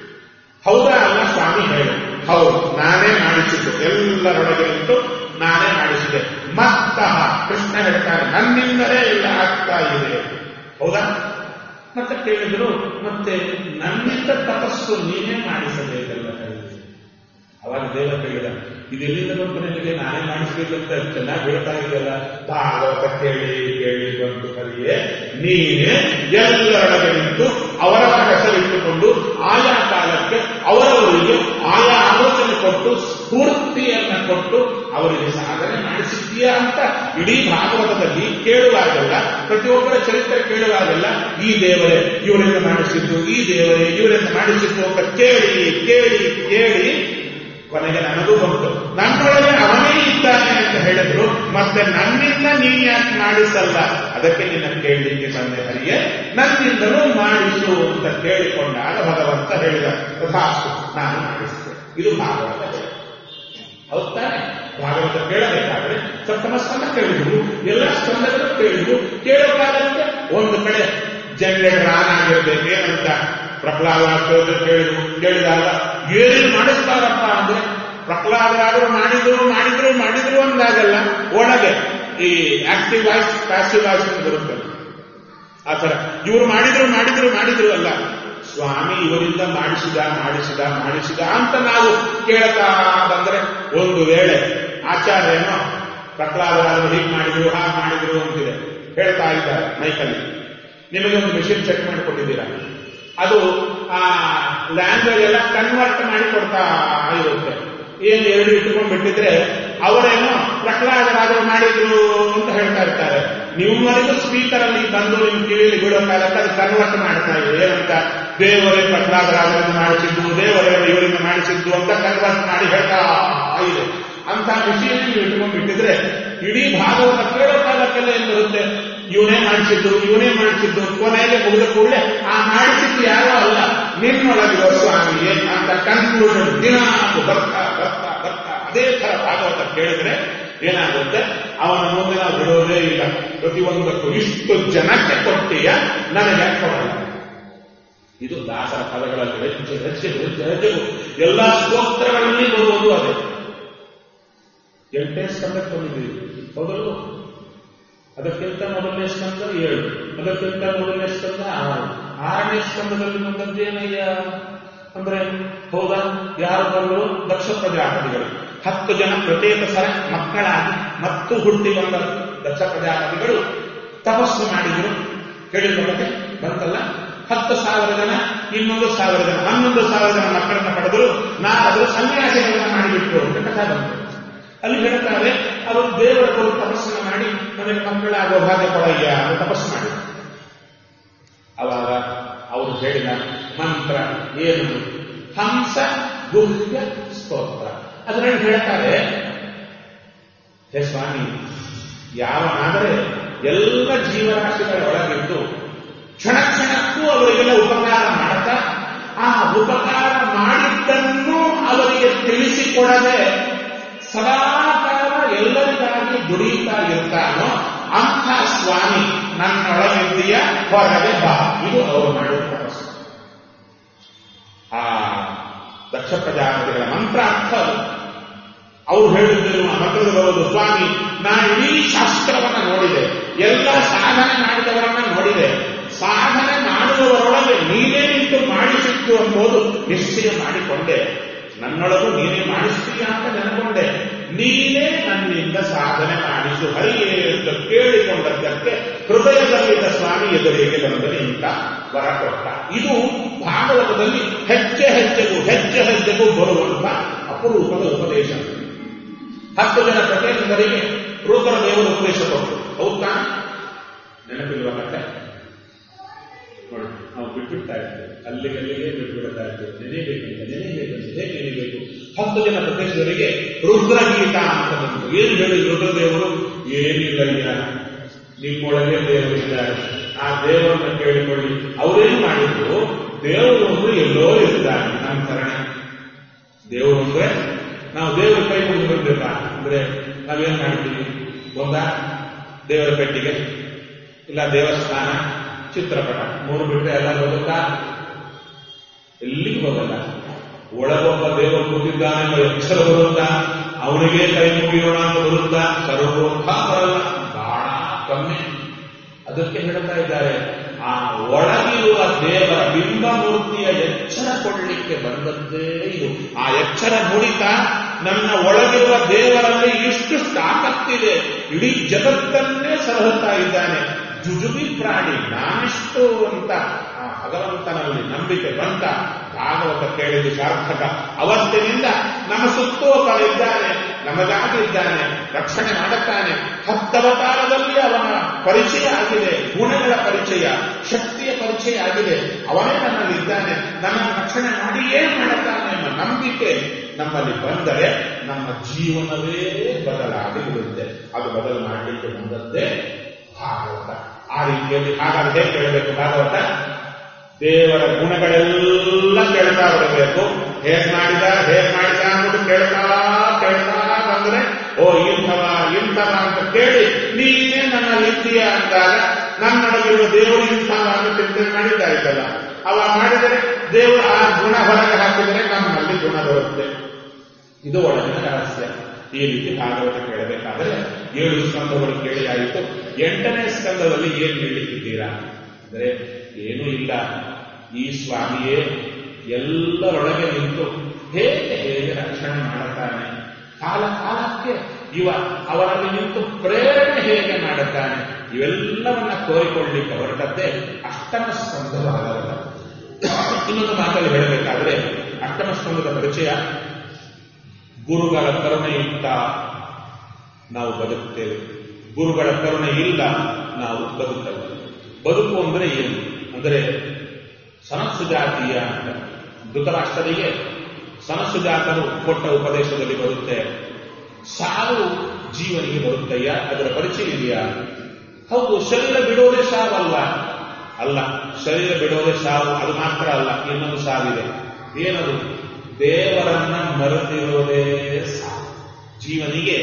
ಹೌದಾ ಅಲ್ಲ ಸ್ವಾಮಿ ಹೇಳಿ ಹೌದು ನಾನೇ ಮಾಡಿಸಿದ್ದು ಎಲ್ಲರೊಳಗೆ ನಿಂತು ನಾನೇ ಮಾಡಿಸಿದೆ ಮತ್ತಃ ಕೃಷ್ಣ ಹೇಳ್ತಾನೆ ನನ್ನಿಂದಲೇ ಎಲ್ಲ ಆಗ್ತಾ ಇದೆ ಹೌದಾ ಮತ್ತೆ ಕೇಳಿದ್ರು ಮತ್ತೆ ನನ್ನಿಂದ ತಪಸ್ಸು ನೀನೇ ಮಾಡಿಸಬೇಕಲ್ಲ ಹೇಳಿ ಅವಾಗ ದೇವ ಹೇಳಿದ ಇದೆಲ್ಲಿಂದ ಬಂತು ನಿನಗೆ ನಾನೇ ಮಾಡಿಸ್ಬೇಕಂತ ಚೆನ್ನಾಗಿ ಹೇಳ್ತಾ ಇದೆಯಲ್ಲ ಭಾಗವತ ಕೇಳಿ ಕೇಳಿ ಬಂತು ಕಲಿಯೇ ನೀನೇ ಎಲ್ಲರೊಳಗೆ ನಿಂತು ಅವರವರ ಹೆಸರಿಟ್ಟುಕೊಂಡು ಆಯಾ ಕಾಲಕ್ಕೆ ಅವರವರಿಗೆ ಆಯಾ ಆಲೋಚನೆ ಕೊಟ್ಟು ಸ್ಫೂರ್ತಿಯನ್ನ ಕೊಟ್ಟು ಅವರಿಗೆ ಸಾಧನೆ ಮಾಡಿಸಿದ್ದೀಯಾ ಅಂತ ಇಡೀ ಭಾಗವತದಲ್ಲಿ ಕೇಳುವಾಗೆಲ್ಲ ಪ್ರತಿಯೊಬ್ಬರ ಚರಿತ್ರೆ ಕೇಳುವಾಗೆಲ್ಲ ಈ ದೇವರೇ ಇವರಿಂದ ಮಾಡಿಸಿದ್ದು ಈ ದೇವರೇ ಇವರಿಂದ ಮಾಡಿಸಿದ್ದು ಅಂತ ಕೇಳಿ ಕೇಳಿ ಕೇಳಿ ಕೊನೆಗೆ ನನಗೂ ಬಂತು ನನ್ನೊಳಗೆ ಅವನೇ ಇದ್ದಾನೆ ಅಂತ ಹೇಳಿದ್ರು ಮತ್ತೆ ನನ್ನಿಂದ ನೀನ್ ಯಾಕೆ ಮಾಡಿಸಲ್ಲ ಅದಕ್ಕೆ ನಿನ್ನ ಕೇಳಲಿಕ್ಕೆ ಬಂದೆ ಹರಿಯೇ ನನ್ನಿಂದಲೂ ಮಾಡಿಸು ಅಂತ ಕೇಳಿಕೊಂಡಾಗ ಭಗವಂತ ಹೇಳಿದ ತಥಾಸ್ತು ನಾನು ಮಾಡಿಸಿದೆ ಇದು ಭಾಗವತ ಹೌದ್ ತಾನೆ ಭಾಗವತ ಕೇಳಬೇಕಾದ್ರೆ ಸಪ್ತಮ ಸ್ಕಂದ ಕೇಳಿದ್ರು ಎಲ್ಲ ಸ್ಕಂದಗಳು ಕೇಳಿದ್ರು ಕೇಳೋ ಕಾಲಕ್ಕೆ ಒಂದು ಕಡೆ ಜನರೇಟರ್ ಆನ್ ಆಗಿರ್ಬೇಕು ಏನಂತ ಪ್ರಹ್ಲಾದ ಕೇಳಿದ್ರು ಕೇಳಿದಾಗ ಏನೇನು ಮಾಡಿಸ್ತಾರಪ್ಪ ಅಂದ್ರೆ ಪ್ರಹ್ಲಾದರಾದ್ರು ಮಾಡಿದ್ರು ಮಾಡಿದ್ರು ಮಾಡಿದ್ರು ಅಂದಾಗಲ್ಲ ಒಳಗೆ ಈ ಆಕ್ಟಿವ್ ವಾಯ್ಸ್ ಪ್ಯಾಸಿವ್ ವಾಯ್ಸ್ ಅಂತ ಬರುತ್ತೆ ಆ ತರ ಇವರು ಮಾಡಿದ್ರು ಮಾಡಿದ್ರು ಮಾಡಿದ್ರು ಅಲ್ಲ ಸ್ವಾಮಿ ಇವರಿಂದ ಮಾಡಿಸಿದ ಮಾಡಿಸಿದ ಮಾಡಿಸಿದ ಅಂತ ನಾವು ಕೇಳ್ತಾ ಬಂದ್ರೆ ಒಂದು ವೇಳೆ ಆಚಾರ್ಯನೋ ಪ್ರಹ್ಲಾದರಾದ್ರು ಹೀಗೆ ಮಾಡಿದ್ರು ಹಾಗೆ ಮಾಡಿದ್ರು ಅಂತಿದೆ ಹೇಳ್ತಾ ಇದ್ದಾರೆ ಮೈಕಲ್ಲಿ ನಿಮಗೆ ಒಂದು ಮೆಷಿನ್ ಸೆಟ್ ಮಾಡಿಕೊಟ್ಟಿದ್ದೀರಾ ಅದು ಆ ಲ್ಯಾಂಗ್ವೇಜ್ ಎಲ್ಲ ಕನ್ವರ್ಟ್ ಮಾಡಿ ಕೊಡ್ತಾ ಇರುತ್ತೆ ಏನು ಎರಡು ಇಟ್ಕೊಂಡು ಬಿಟ್ಟಿದ್ರೆ ಅವರೇನೋ ಪ್ರಹ್ಲಾದರಾದರು ಮಾಡಿದ್ರು ಅಂತ ಹೇಳ್ತಾ ಇರ್ತಾರೆ ನಿಮ್ಮವರೆಗೂ ಸ್ಪೀಕರ್ ಅಲ್ಲಿ ಬಂದು ನಿಮ್ ಕಿವಿಯಲ್ಲಿ ಬೀಳೋ ಕಾಲಕ್ಕೆ ಅದು ಕನ್ವರ್ಟ್ ಮಾಡ್ತಾ ಇದೆ ಏನಂತ ದೇವರೇ ಪ್ರಹ್ಲಾದರಾಜರನ್ನು ಮಾಡಿಸಿದ್ದು ದೇವರೇ ಇವರಿಂದ ಮಾಡಿಸಿದ್ದು ಅಂತ ಕನ್ವರ್ಟ್ ಮಾಡಿ ಹೇಳ್ತಾ ಇದೆ ಅಂತ ವಿಷಯ ನೀವು ಇಟ್ಕೊಂಡು ಬಿಟ್ಟಿದ್ರೆ ಇಡೀ ಭಾಗವತ ಕೇಳೋ ಕಾಲಕ್ಕೆಲ್ಲ ಏನ್ ಬರುತ್ತೆ ಇವನೇ ಮಾಡಿಸಿದ್ದು ಇವನೇ ಮಾಡಿಸಿದ್ದು ಕೊನೆಗೆ ಮುಗಿದ ಕೂಡಲೇ ಆ ಮಾಡಿಸಿದ್ದು ಯಾರೋ ಅಲ್ಲ ನಿನ್ನೊಳಗಿರೋ ಸ್ವಾಮಿಯೇ ಅಂತ ಕನ್ಕ್ಲೂಷನ್ ದಿನ ಬರ್ತಾ ಬರ್ತಾ ಬರ್ತಾ ಅದೇ ತರ ಭಾಗವತ ಕೇಳಿದ್ರೆ ಏನಾಗುತ್ತೆ ಅವನ ಮುಂದೆ ನಾವು ಬಿಡೋದೇ ಇಲ್ಲ ಪ್ರತಿಯೊಂದಕ್ಕೂ ಇಷ್ಟು ಜನಕ್ಕೆ ಕೊಟ್ಟಿಯ ನನಗೆ ಕೊಡಲ್ಲ ಇದು ದಾಸರ ಪದಗಳಲ್ಲಿ ಹೆಚ್ಚು ಹೆಚ್ಚು ಹೆಚ್ಚು ಹೆಚ್ಚು ಎಲ್ಲಾ ಸ್ತೋತ್ರಗಳಲ್ಲಿ ಬರುವುದು ಅದೇ ಎಂಟನೇ ಸ್ಕಂದಕ್ಕೆ ಬಂದಿದ್ದೀವಿ ಹೌದಲ್ವ ಅದಕ್ಕಿಂತ ಮೊದಲನೇ ಸ್ಕಂದ ಏಳು ಅದಕ್ಕಿಂತ ಮೊದಲನೇ ಸ್ಕಂದ ಆರು ಆರನೇ ಸ್ಕಂದದಲ್ಲಿ ಬಂದದ್ದೇನಯ್ಯ ಅಂದ್ರೆ ಹೌದಾ ಯಾರು ಬಂದರು ದಕ್ಷ ಪ್ರಜಾಪತಿಗಳು ಹತ್ತು ಜನ ಪ್ರತ್ಯೇಕ ಸರ ಮಕ್ಕಳಾಗಿ ಮತ್ತು ಹುಟ್ಟಿ ಬಂದ ದಕ್ಷ ಪ್ರಜಾಪತಿಗಳು ತಪಸ್ಸು ಮಾಡಿದ್ರು ಹೇಳಿದ ಮತ್ತೆ ಬಂತಲ್ಲ ಹತ್ತು ಸಾವಿರ ಜನ ಇನ್ನೊಂದು ಸಾವಿರ ಜನ ಹನ್ನೊಂದು ಸಾವಿರ ಜನ ಮಕ್ಕಳನ್ನ ಪಡೆದರು ನಾಲ್ಕು ಸನ್ಯಾಸಿಗಳನ್ನ ಮಾಡಿಬಿಟ್ರು ಅಂತ ಕಥೆ ಬಂತು ಅಲ್ಲಿ ಹೇಳ್ತಾರೆ ಅವರು ದೇವರ ಕೊಡು ತಪಸ್ಸನ್ನ ಮಾಡಿ ನನಗೆ ಮಕ್ಕಳಾಗೋ ಭಾಗ್ಯ ಕೊಡಯ್ಯ ಅಂತ ತಪಸ್ಸು ಮಾಡಿ ಅವಾಗ ಅವರು ಹೇಳಿದ ಮಂತ್ರ ಏನು ಹಂಸ ಗುಹ್ಯ ಸ್ತೋತ್ರ ಅದರಲ್ಲಿ ಹೇಳ್ತಾರೆ ಹೇ ಸ್ವಾಮಿ ಯಾವನಾದರೆ ಎಲ್ಲ ಜೀವರಾಶಿಗಳ ಒಳಗಿದ್ದು ಕ್ಷಣ ಕ್ಷಣಕ್ಕೂ ಅವರಿಗೆಲ್ಲ ಉಪಕಾರ ಮಾಡ್ತಾ ಆ ಉಪಕಾರ ಮಾಡಿದ್ದನ್ನು ಅವರಿಗೆ ತಿಳಿಸಿಕೊಡದೆ ಸದಾಕಾಲ ಎಲ್ಲರಿಗಾಗಿ ದುಡಿಯುತ್ತಾ ಇರ್ತಾನೋ ಅಂಥ ಸ್ವಾಮಿ ನನ್ನೊಳಗಿದ್ದೀಯ ಹೊರಗೆ ಬಾ ಇದು ಅವರು ಮಾಡಿದ ತಪಸ್ಸು ಆ ದಕ್ಷ ಪ್ರಜಾಪತಿಗಳ ಮಂತ್ರ ಅರ್ಥ ಅದು ಅವ್ರು ಹೇಳಿದ್ರು ಆ ಮಂತ್ರದ ಬರೋದು ಸ್ವಾಮಿ ನಾ ಇಡೀ ಶಾಸ್ತ್ರವನ್ನ ನೋಡಿದೆ ಎಲ್ಲ ಸಾಧನೆ ಮಾಡಿದವರನ್ನ ನೋಡಿದೆ ಸಾಧನೆ ಮಾಡುವವರೊಳಗೆ ನೀನೇ ನಿಂತು ಮಾಡಿಸಿತ್ತು ಎಂಬುದು ನಿಶ್ಚಯ ಮಾಡಿಕೊಂಡೆ ನನ್ನೊಳಗೂ ನೀನೇ ಮಾಡಿಸ್ತೀಯ ಅಂತ ನೆನಕೊಂಡೆ ನೀನೇ ನನ್ನಿಂದ ಸಾಧನೆ ಮಾಡಿಸು ಹರಿಯೇ ಅಂತ ಕೇಳಿಕೊಂಡದ್ದಕ್ಕೆ ಹೃದಯದಲ್ಲಿದ್ದ ಸ್ವಾಮಿ ಎದುರಿಗೆ ಬಂದರೆ ಇಂಥ ವರ ಕೊಟ್ಟ ಇದು ಭಾಗವತದಲ್ಲಿ ಹೆಜ್ಜೆ ಹೆಜ್ಜೆಗೂ ಹೆಜ್ಜೆ ಹೆಜ್ಜೆಗೂ ಬರುವಂತ ಅಪರೂಪದ ಉಪದೇಶ ಹತ್ತು ಜನ ಪ್ರತ್ಯೇಕರಿಗೆ ರುದ್ರ ದೇವರು ಉಪದೇಶ ಕೊಟ್ಟರು ಹೌದಾ ನೆನಪಿಲ್ವ ಕಥೆ ನೋಡಿ ನಾವು ಬಿಟ್ಬಿಡ್ತಾ ಇರ್ತೇವೆ ಅಲ್ಲಿಗೆ ಅಲ್ಲಿಗೆ ಬಿಟ್ಬಿಡ್ತಾ ಇರ್ತೇವೆ ನೆನೆಬೇಕಂತ ನೆನೆಬೇಕಂತ ಹೇಗೆ ನೆನೆಬೇಕು ಹತ್ತು ಜನ ಪ್ರದೇಶದವರಿಗೆ ರುದ್ರಗೀತ ಅಂತ ಬಂತು ಏನು ಹೇಳಿ ರುದ್ರದೇವರು ಏನಿಲ್ಲ ನಿಮ್ಮೊಳಗೆ ದೇವರಿದ್ದಾರೆ ಆ ದೇವರನ್ನ ಕೇಳಿಕೊಳ್ಳಿ ಅವರೇನು ಮಾಡಿದ್ರು ದೇವರು ಅಂದ್ರೆ ಎಲ್ಲೋ ಇರ್ತಾರೆ ನಮ್ಮ ಕರಣೆ ದೇವರು ಅಂದ್ರೆ ನಾವು ದೇವರ ಕೈ ಮುಗಿದು ಬರ್ಬೇಕಾ ಅಂದ್ರೆ ನಾವೇನ್ ಮಾಡ್ತೀವಿ ಒಂದ ದೇವರ ಪೆಟ್ಟಿಗೆ ಇಲ್ಲ ದೇವಸ್ಥಾನ ಚಿತ್ರಪಟ ಮೂರು ಬಿಟ್ಟರೆ ಎಲ್ಲ ಹೋಗುತ್ತಾ ಎಲ್ಲಿಗೆ ಹೋಗಲ್ಲ ಒಳಗೊಬ್ಬ ದೇವರು ಕೂತಿದ್ದಾನೆ ಎಂಬ ಎಚ್ಚರ ಬರುತ್ತಾ ಅವನಿಗೆ ಕೈ ಮುಗಿಯೋಣ ಅಂತ ಬರುತ್ತಾ ಸರ್ವೋತ್ಥ ಬರಲ್ಲ ಬಹಳ ಕಮ್ಮಿ ಅದಕ್ಕೆ ಹೇಳ್ತಾ ಇದ್ದಾರೆ ಆ ಒಳಗಿರುವ ದೇವರ ಬಿಂಬಮೂರ್ತಿಯ ಎಚ್ಚರ ಕೊಡಲಿಕ್ಕೆ ಬಂದದ್ದೇ ಇದು ಆ ಎಚ್ಚರ ನುಡಿತಾ ನನ್ನ ಒಳಗಿರುವ ದೇವರಲ್ಲಿ ಇಷ್ಟು ತಾಕತ್ತಿದೆ ಇಡೀ ಜಗತ್ತನ್ನೇ ಸಲಹುತ್ತಾ ಇದ್ದಾನೆ ಜುಜುಬಿ ಪ್ರಾಣಿ ನಾನಿಷ್ಟು ಅಂತ ಆ ಭಗವಂತನಲ್ಲಿ ನಂಬಿಕೆ ಬಂತ ಭಾಗವತ ಕೇಳಿದ್ದು ಸಾರ್ಥಕ ಅವತ್ತಿನಿಂದ ನಮ್ಮ ಸುತ್ತೋಪನಿದ್ದಾನೆ ನಮಗಾಗಿದ್ದಾನೆ ರಕ್ಷಣೆ ಮಾಡುತ್ತಾನೆ ಹತ್ತವತಾರದಲ್ಲಿ ಅವನ ಪರಿಚಯ ಆಗಿದೆ ಗುಣಗಳ ಪರಿಚಯ ಶಕ್ತಿಯ ಪರಿಚಯ ಆಗಿದೆ ಅವನೇ ನನ್ನಲ್ಲಿದ್ದಾನೆ ನನ್ನ ರಕ್ಷಣೆ ಮಾಡಿಯೇ ಮಾಡುತ್ತಾನೆ ಎಂಬ ನಂಬಿಕೆ ನಮ್ಮಲ್ಲಿ ಬಂದರೆ ನಮ್ಮ ಜೀವನವೇ ಬದಲಾಗಿ ಬಿಡುತ್ತೆ ಅದು ಬದಲು ಮಾಡಲಿಕ್ಕೆ ಬಂದದ್ದೇ ಭಾಗವತ ಆ ರೀತಿಯಲ್ಲಿ ಹಾಗಾದ್ರೆ ಹೇಗೆ ಕೇಳಬೇಕು ಭಾಗವತ ದೇವರ ಗುಣಗಳೆಲ್ಲ ಕೇಳ್ತಾ ಬರಬೇಕು ಹೇಗ್ ಮಾಡಿದ ಹೇಗ್ ಮಾಡಿದ ಅಂದ್ಬಿಟ್ಟು ಕೇಳ್ತಾ ಕೇಳ್ತಾ ಬಂದ್ರೆ ಓ ಇಂಥವ ಇಂಥವ ಅಂತ ಕೇಳಿ ನೀನೇ ನನ್ನ ರೀತಿಯ ಅಂದಾಗ ನನ್ನೊಳಗಿರುವ ದೇವರು ಇಂಥವ ಅಂತ ಚಿಂತನೆ ಮಾಡಿದ್ದ ಆಯ್ತಲ್ಲ ಅವ ಮಾಡಿದರೆ ದೇವರು ಆ ಗುಣ ಹೊರಗೆ ಹಾಕಿದರೆ ನಮ್ಮಲ್ಲಿ ಗುಣ ಬರುತ್ತೆ ಇದು ಒಳಗಿನ ರಹಸ್ಯ ಈ ರೀತಿ ಭಾಗವತ ಕೇಳಬೇಕಾದರೆ ಏಳು ಸ್ಕಂದಗಳು ಕೇಳಿ ಆಯಿತು ಎಂಟನೇ ಸ್ಕಂದದಲ್ಲಿ ಏನು ಹೇಳಲಿಕ್ಕಿದ್ದೀರಾ ಅಂದರೆ ಏನೂ ಇಲ್ಲ ಈ ಸ್ವಾಮಿಯೇ ಎಲ್ಲರೊಳಗೆ ನಿಂತು ಹೇಗೆ ಹೇಗೆ ರಕ್ಷಣೆ ಮಾಡುತ್ತಾನೆ ಕಾಲ ಕಾಲಕ್ಕೆ ಇವ ಅವರಲ್ಲಿ ನಿಂತು ಪ್ರೇರಣೆ ಹೇಗೆ ಮಾಡುತ್ತಾನೆ ಇವೆಲ್ಲವನ್ನ ಕೋರಿಕೊಳ್ಳಿಕ್ಕೆ ಹೊರಟದ್ದೇ ಅಷ್ಟಮ ಸ್ಕಂದ ಭಾಗವತ ಇನ್ನೊಂದು ಮಾತಲ್ಲಿ ಹೇಳಬೇಕಾದ್ರೆ ಅಷ್ಟಮ ಸ್ಕಂದದ ಪರಿಚಯ ಗುರುಗಳ ಕರುಣೆಯಿಂದ ನಾವು ಬದುಕುತ್ತೇವೆ ಗುರುಗಳ ಕರುಣೆ ಇಲ್ಲ ನಾವು ಬದುಕಲ್ಲ ಬದುಕು ಅಂದ್ರೆ ಏನು ಅಂದರೆ ಸನಸುಜಾತೀಯ ಅಂತ ಧೃತರಾಷ್ಟ್ರರಿಗೆ ಸನಸುಜಾತರು ಕೊಟ್ಟ ಉಪದೇಶದಲ್ಲಿ ಬರುತ್ತೆ ಸಾವು ಜೀವನಿಗೆ ಬರುತ್ತಯ್ಯ ಅದರ ಪರಿಚಯ ಇದೆಯಾ ಹೌದು ಶರೀರ ಬಿಡೋದೇ ಸಾವಲ್ಲ ಅಲ್ಲ ಶರೀರ ಬಿಡೋದೇ ಸಾವು ಅದು ಮಾತ್ರ ಅಲ್ಲ ಇನ್ನೊಂದು ಸಾವಿದೆ ಏನದು ದೇವರನ್ನ ಮರೆತಿರೋದೇ ಸಾವು ಜೀವನಿಗೆ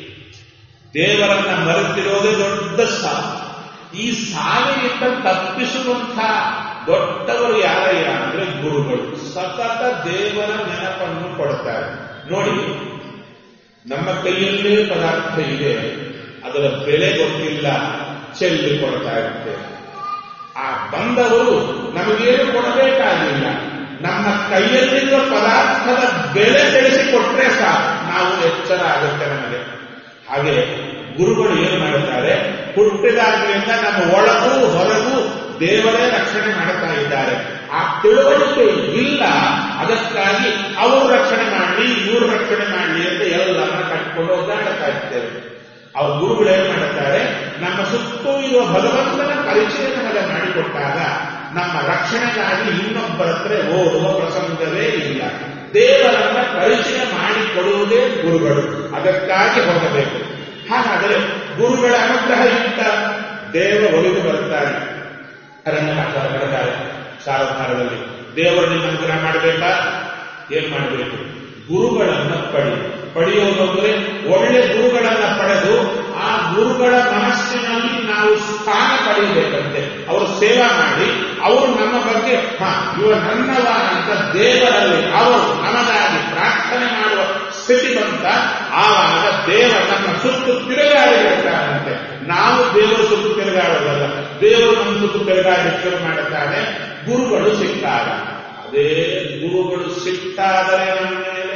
ದೇವರನ್ನ ಮರೆತಿರೋದೇ ದೊಡ್ಡ ಸಾವು ಈ ಸಾವಿನಿಂದ ತಪ್ಪಿಸುವಂಥ ದೊಡ್ಡವರು ಯಾರಯ್ಯ ಅಂದ್ರೆ ಗುರುಗಳು ಸತತ ದೇವರ ನೆನಪನ್ನು ಕೊಡ್ತಾರೆ ನೋಡಿ ನಮ್ಮ ಕೈಯಲ್ಲೇ ಪದಾರ್ಥ ಇದೆ ಅದರ ಬೆಲೆ ಗೊತ್ತಿಲ್ಲ ಚೆಲ್ಲಿ ಕೊಡ್ತಾ ಇರ್ತೇವೆ ಆ ಬಂದವರು ನಮಗೇನು ಕೊಡಬೇಕಾಗಿಲ್ಲ ನಮ್ಮ ಕೈಯಲ್ಲಿರುವ ಪದಾರ್ಥದ ಬೆಲೆ ತಿಳಿಸಿಕೊಟ್ರೆ ಸಾಕು ನಾವು ಎಚ್ಚರ ಆಗುತ್ತೆ ನಮಗೆ ಹಾಗೆ ಗುರುಗಳು ಏನು ಮಾಡುತ್ತಾರೆ ಹುಟ್ಟಿದಾಗಲಿಂದ ನಮ್ಮ ಒಳಗೂ ಹೊರಗೂ ದೇವರೇ ರಕ್ಷಣೆ ಮಾಡುತ್ತಾ ಇದ್ದಾರೆ ಆ ತಿಳುವಳಿಕೆ ಇಲ್ಲ ಅದಕ್ಕಾಗಿ ಅವರು ರಕ್ಷಣೆ ಮಾಡಲಿ ಇವರು ರಕ್ಷಣೆ ಮಾಡಲಿ ಅಂತ ಎಲ್ಲರನ್ನ ಕಟ್ಕೊಂಡು ಒದ್ದಾಡುತ್ತಾ ಇರ್ತೇವೆ ಅವ್ರ ಗುರುಗಳು ಏನ್ ಮಾಡುತ್ತಾರೆ ನಮ್ಮ ಸುತ್ತೂ ಇರುವ ಭಗವಂತನ ಪರಿಚಯ ನಮಗೆ ಮಾಡಿಕೊಟ್ಟಾಗ ನಮ್ಮ ರಕ್ಷಣೆಗಾಗಿ ಇನ್ನೊಬ್ಬರ ಹತ್ರ ಓಡುವ ಪ್ರಸಂಗವೇ ಇಲ್ಲ ದೇವರನ್ನ ಪರಿಚಯ ಮಾಡಿಕೊಡುವುದೇ ಗುರುಗಳು ಅದಕ್ಕಾಗಿ ಹೋಗಬೇಕು ಹಾಗಾದರೆ ಗುರುಗಳ ಅನುಗ್ರಹದಿಂದ ದೇವ ಒಲಿದು ಬರುತ್ತಾರೆ ಅರಣ್ಯ ಬರ್ತಾರೆ ಸಾರಧಾರದಲ್ಲಿ ದೇವರು ನಿಮ್ಮ ಅನುಗ್ರಹ ಮಾಡಬೇಕಾ ಏನ್ ಮಾಡಬೇಕು ಗುರುಗಳನ್ನ ಪಡಿ ಪಡೆಯೋದು ಅಂದ್ರೆ ಒಳ್ಳೆ ಗುರುಗಳನ್ನ ಪಡೆದು ಆ ಗುರುಗಳ ಮನಸ್ಸಿನಲ್ಲಿ ನಾವು ಸ್ಥಾನ ಪಡೆಯಬೇಕಂತೆ ಅವರು ಸೇವಾ ಮಾಡಿ ಅವರು ನಮ್ಮ ಬಗ್ಗೆ ಹ ಇವ ನನ್ನವ ಅಂತ ದೇವರಲ್ಲಿ ಅವರು ನಮಗಾಗಿ ಪ್ರಾರ್ಥನೆ ಮಾಡುವ ಸ್ಥಿತಿ ಬಂತ ಆವಾಗ ದೇವ ನಮ್ಮ ಸುತ್ತು ತಿರುಗಾಡಿರ್ತಾರಂತೆ ನಾವು ದೇವರು ಸುತ್ತು ತಿರುಗಾಡೋದಲ್ಲ ದೇವರು ನಮ್ಮ ಸುತ್ತು ತಿರುಗಾಡಿ ಶುರು ಮಾಡುತ್ತಾನೆ ಗುರುಗಳು ಸಿಗ್ತಾರೆ ಅದೇ ಗುರುಗಳು ಸಿಕ್ತಾದರೆ ನಮ್ಮ ಮೇಲೆ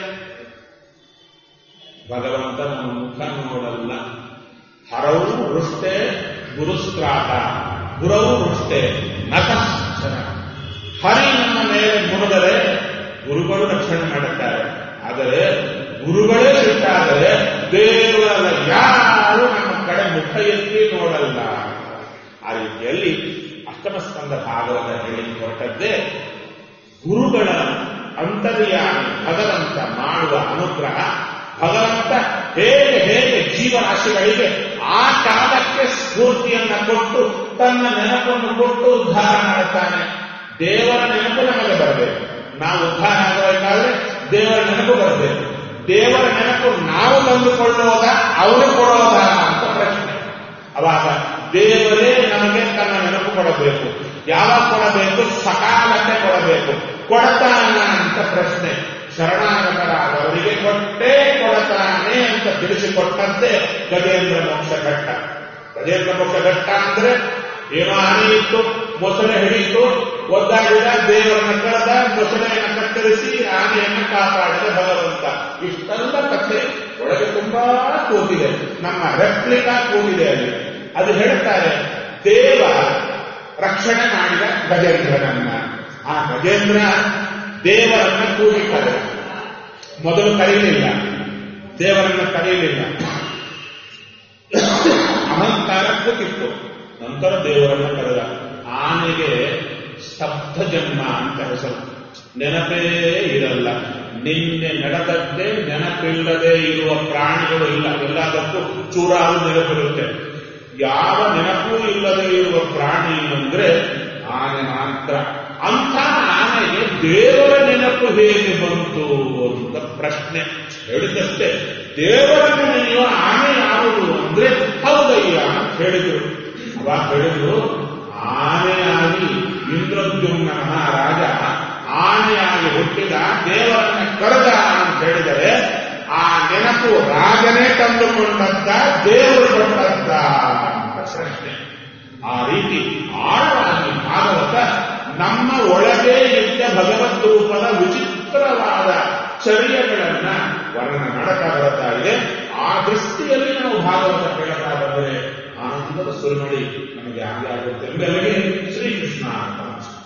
ಭಗವಂತ ನಮ್ಮ ಮುಖ ನೋಡಲ್ಲ ಹರವು ವೃಷ್ಟೆ ಗುರುಸ್ತ್ರಾತ ಗುರವು ವೃಷ್ಟೆ ನತಶ್ಚನ ಹರಿ ನಮ್ಮ ಮೇಲೆ ಮುರಿದರೆ ಗುರುಗಳು ರಕ್ಷಣೆ ಮಾಡುತ್ತಾರೆ ಆದರೆ ಗುರುಗಳೇ ಸಿಟ್ಟಾದರೆ ದೇವರ ಯಾರು ನಮ್ಮ ಕಡೆ ಮುಖ ಎತ್ತಿ ನೋಡಲ್ಲ ಆ ರೀತಿಯಲ್ಲಿ ಅಷ್ಟಮ ಸ್ಕಂದ ಭಾಗವತ ಹೇಳಿ ಹೊರಟದ್ದೇ ಗುರುಗಳ ಅಂತರ್ಯಾಮಿ ಭಗವಂತ ಮಾಡುವ ಅನುಗ್ರಹ ಭಗವಂತ ಹೇಗೆ ಹೇಗೆ ಜೀವರಾಶಿಗಳಿಗೆ ಆ ಕಾಲಕ್ಕೆ ಸ್ಫೂರ್ತಿಯನ್ನ ಕೊಟ್ಟು ತನ್ನ ನೆನಪನ್ನು ಕೊಟ್ಟು ಉದ್ಧಾರ ಮಾಡುತ್ತಾನೆ ದೇವರ ನೆನಪು ನಮಗೆ ಬರಬೇಕು ನಾವು ಉದ್ಧಾರ ಆಗಬೇಕಾದ್ರೆ ದೇವರ ನೆನಪು ಬರಬೇಕು ದೇವರ ನೆನಪು ನಾವು ತಂದುಕೊಳ್ಳೋದ ಅವರು ಕೊಡೋದ ಅಂತ ಪ್ರಶ್ನೆ ಅವಾಗ ದೇವರೇ ನಮಗೆ ತನ್ನ ನೆನಪು ಕೊಡಬೇಕು ಯಾವಾಗ ಕೊಡಬೇಕು ಸಕಾಲಕ್ಕೆ ಕೊಡಬೇಕು ಕೊಡತಾನ ಅಂತ ಪ್ರಶ್ನೆ ಶರಣಾಗತರಾದವರಿಗೆ ಕೊಟ್ಟೇ ಕೊಡತಾನೆ ಅಂತ ತಿಳಿಸಿಕೊಟ್ಟಂತೆ ಗಜೇಂದ್ರ ಮೋಕ್ಷ ಘಟ್ಟ ಗಜೇಂದ್ರ ಮೋಕ್ಷ ಘಟ್ಟ ಅಂದ್ರೆ ಏನೋ ಆನೆ ಇತ್ತು ಮೊಸಳೆ ಹಿಡಿಯಿತು ಒದ್ದಾಡಿದ ದೇವರನ್ನ ಕರೆದ ಮೊಸಳೆಯನ್ನು ಕತ್ತರಿಸಿ ಆನೆಯನ್ನು ಕಾಪಾಡಿದ ಭಗವಂತ ಇಷ್ಟೆಲ್ಲ ಕಥೆ ಒಳಗೆ ತುಂಬಾ ಕೂತಿದೆ ನಮ್ಮ ರೆಪ್ಲಿಕಾ ಕೂತಿದೆ ಅಲ್ಲಿ ಅದು ಹೇಳ್ತಾರೆ ದೇವ ರಕ್ಷಣೆ ಮಾಡಿದ ಗಜೇಂದ್ರನನ್ನ ಆ ಗಜೇಂದ್ರ ದೇವರನ್ನ ಕೂಗಿ ಕರೆದ ಮೊದಲು ಕರೆಯಲಿಲ್ಲ ದೇವರನ್ನ ಕರೆಯಲಿಲ್ಲ ಅಹಂಕಾರ ಕೂತಿತ್ತು ನಂತರ ದೇವರನ್ನ ಕರೆದ ಆನೆಗೆ ಸ್ತಬ್ಧ ಜನ್ಮ ಅಂತ ಹೆಸರು ನೆನಪೇ ಇರಲ್ಲ ನಿನ್ನೆ ನಡೆದದ್ದೇ ನೆನಪಿಲ್ಲದೆ ಇರುವ ಪ್ರಾಣಿಗಳು ಇಲ್ಲ ಎಲ್ಲದಕ್ಕೂ ಚೂರಾರು ನೆನಪಿರುತ್ತೆ ಯಾವ ನೆನಪೂ ಇಲ್ಲದೆ ಇರುವ ಪ್ರಾಣಿ ಅಂದ್ರೆ ಆನೆ ಮಾತ್ರ ಅಂಥ ಆನೆಗೆ ದೇವರ ನೆನಪು ಹೇಗೆ ಬಂತು ಅಂತ ಪ್ರಶ್ನೆ ಹೇಳಿದಷ್ಟೇ ದೇವರ ನೆನೆಯುವ ಆನೆ ಯಾವುದು ಅಂದ್ರೆ ಹೌದಯ್ಯ ಅಂತ ಹೇಳಿದ್ರು ಅವಾಗ ಹೇಳಿದ್ರು ಆನೆಯಾಗಿ ಇಂದ್ರದ್ಯುಮ್ನ ಮಹಾರಾಜ ಆನೆಯಾಗಿ ಹುಟ್ಟಿದ ದೇವರನ್ನ ಕರೆದ ಅಂತ ಹೇಳಿದರೆ ಆ ನೆನಪು ರಾಜನೇ ತಂದುಕೊಂಡದ್ದ ದೇವರು ಕೊಟ್ಟದ್ದ ಅಂತ ಪ್ರಶ್ನೆ ಆ ರೀತಿ ಆಳವಾಗಿ ಭಾಗವತ ನಮ್ಮ ಒಳಗೆ ಇದ್ದ ಭಗವದ್ ರೂಪದ ವಿಚಿತ್ರವಾದ ಚರ್ಯಗಳನ್ನ ವರ್ಣನ ಮಾಡುತ್ತಾ ಬರುತ್ತಾ ಇದೆ ಆ ದೃಷ್ಟಿಯಲ್ಲಿ ನಾವು ಭಾಗವತ ಕೇಳುತ್ತಾ ಬಂದರೆ ಆನಂದದ ಸುರುಮಳಿ ನಮಗೆ ಆಗಿ ಆಗುತ್ತೆ ಎಂಬೆಲ್ಲಗೆ ಶ್ರೀಕೃಷ್ಣ ಅಂತ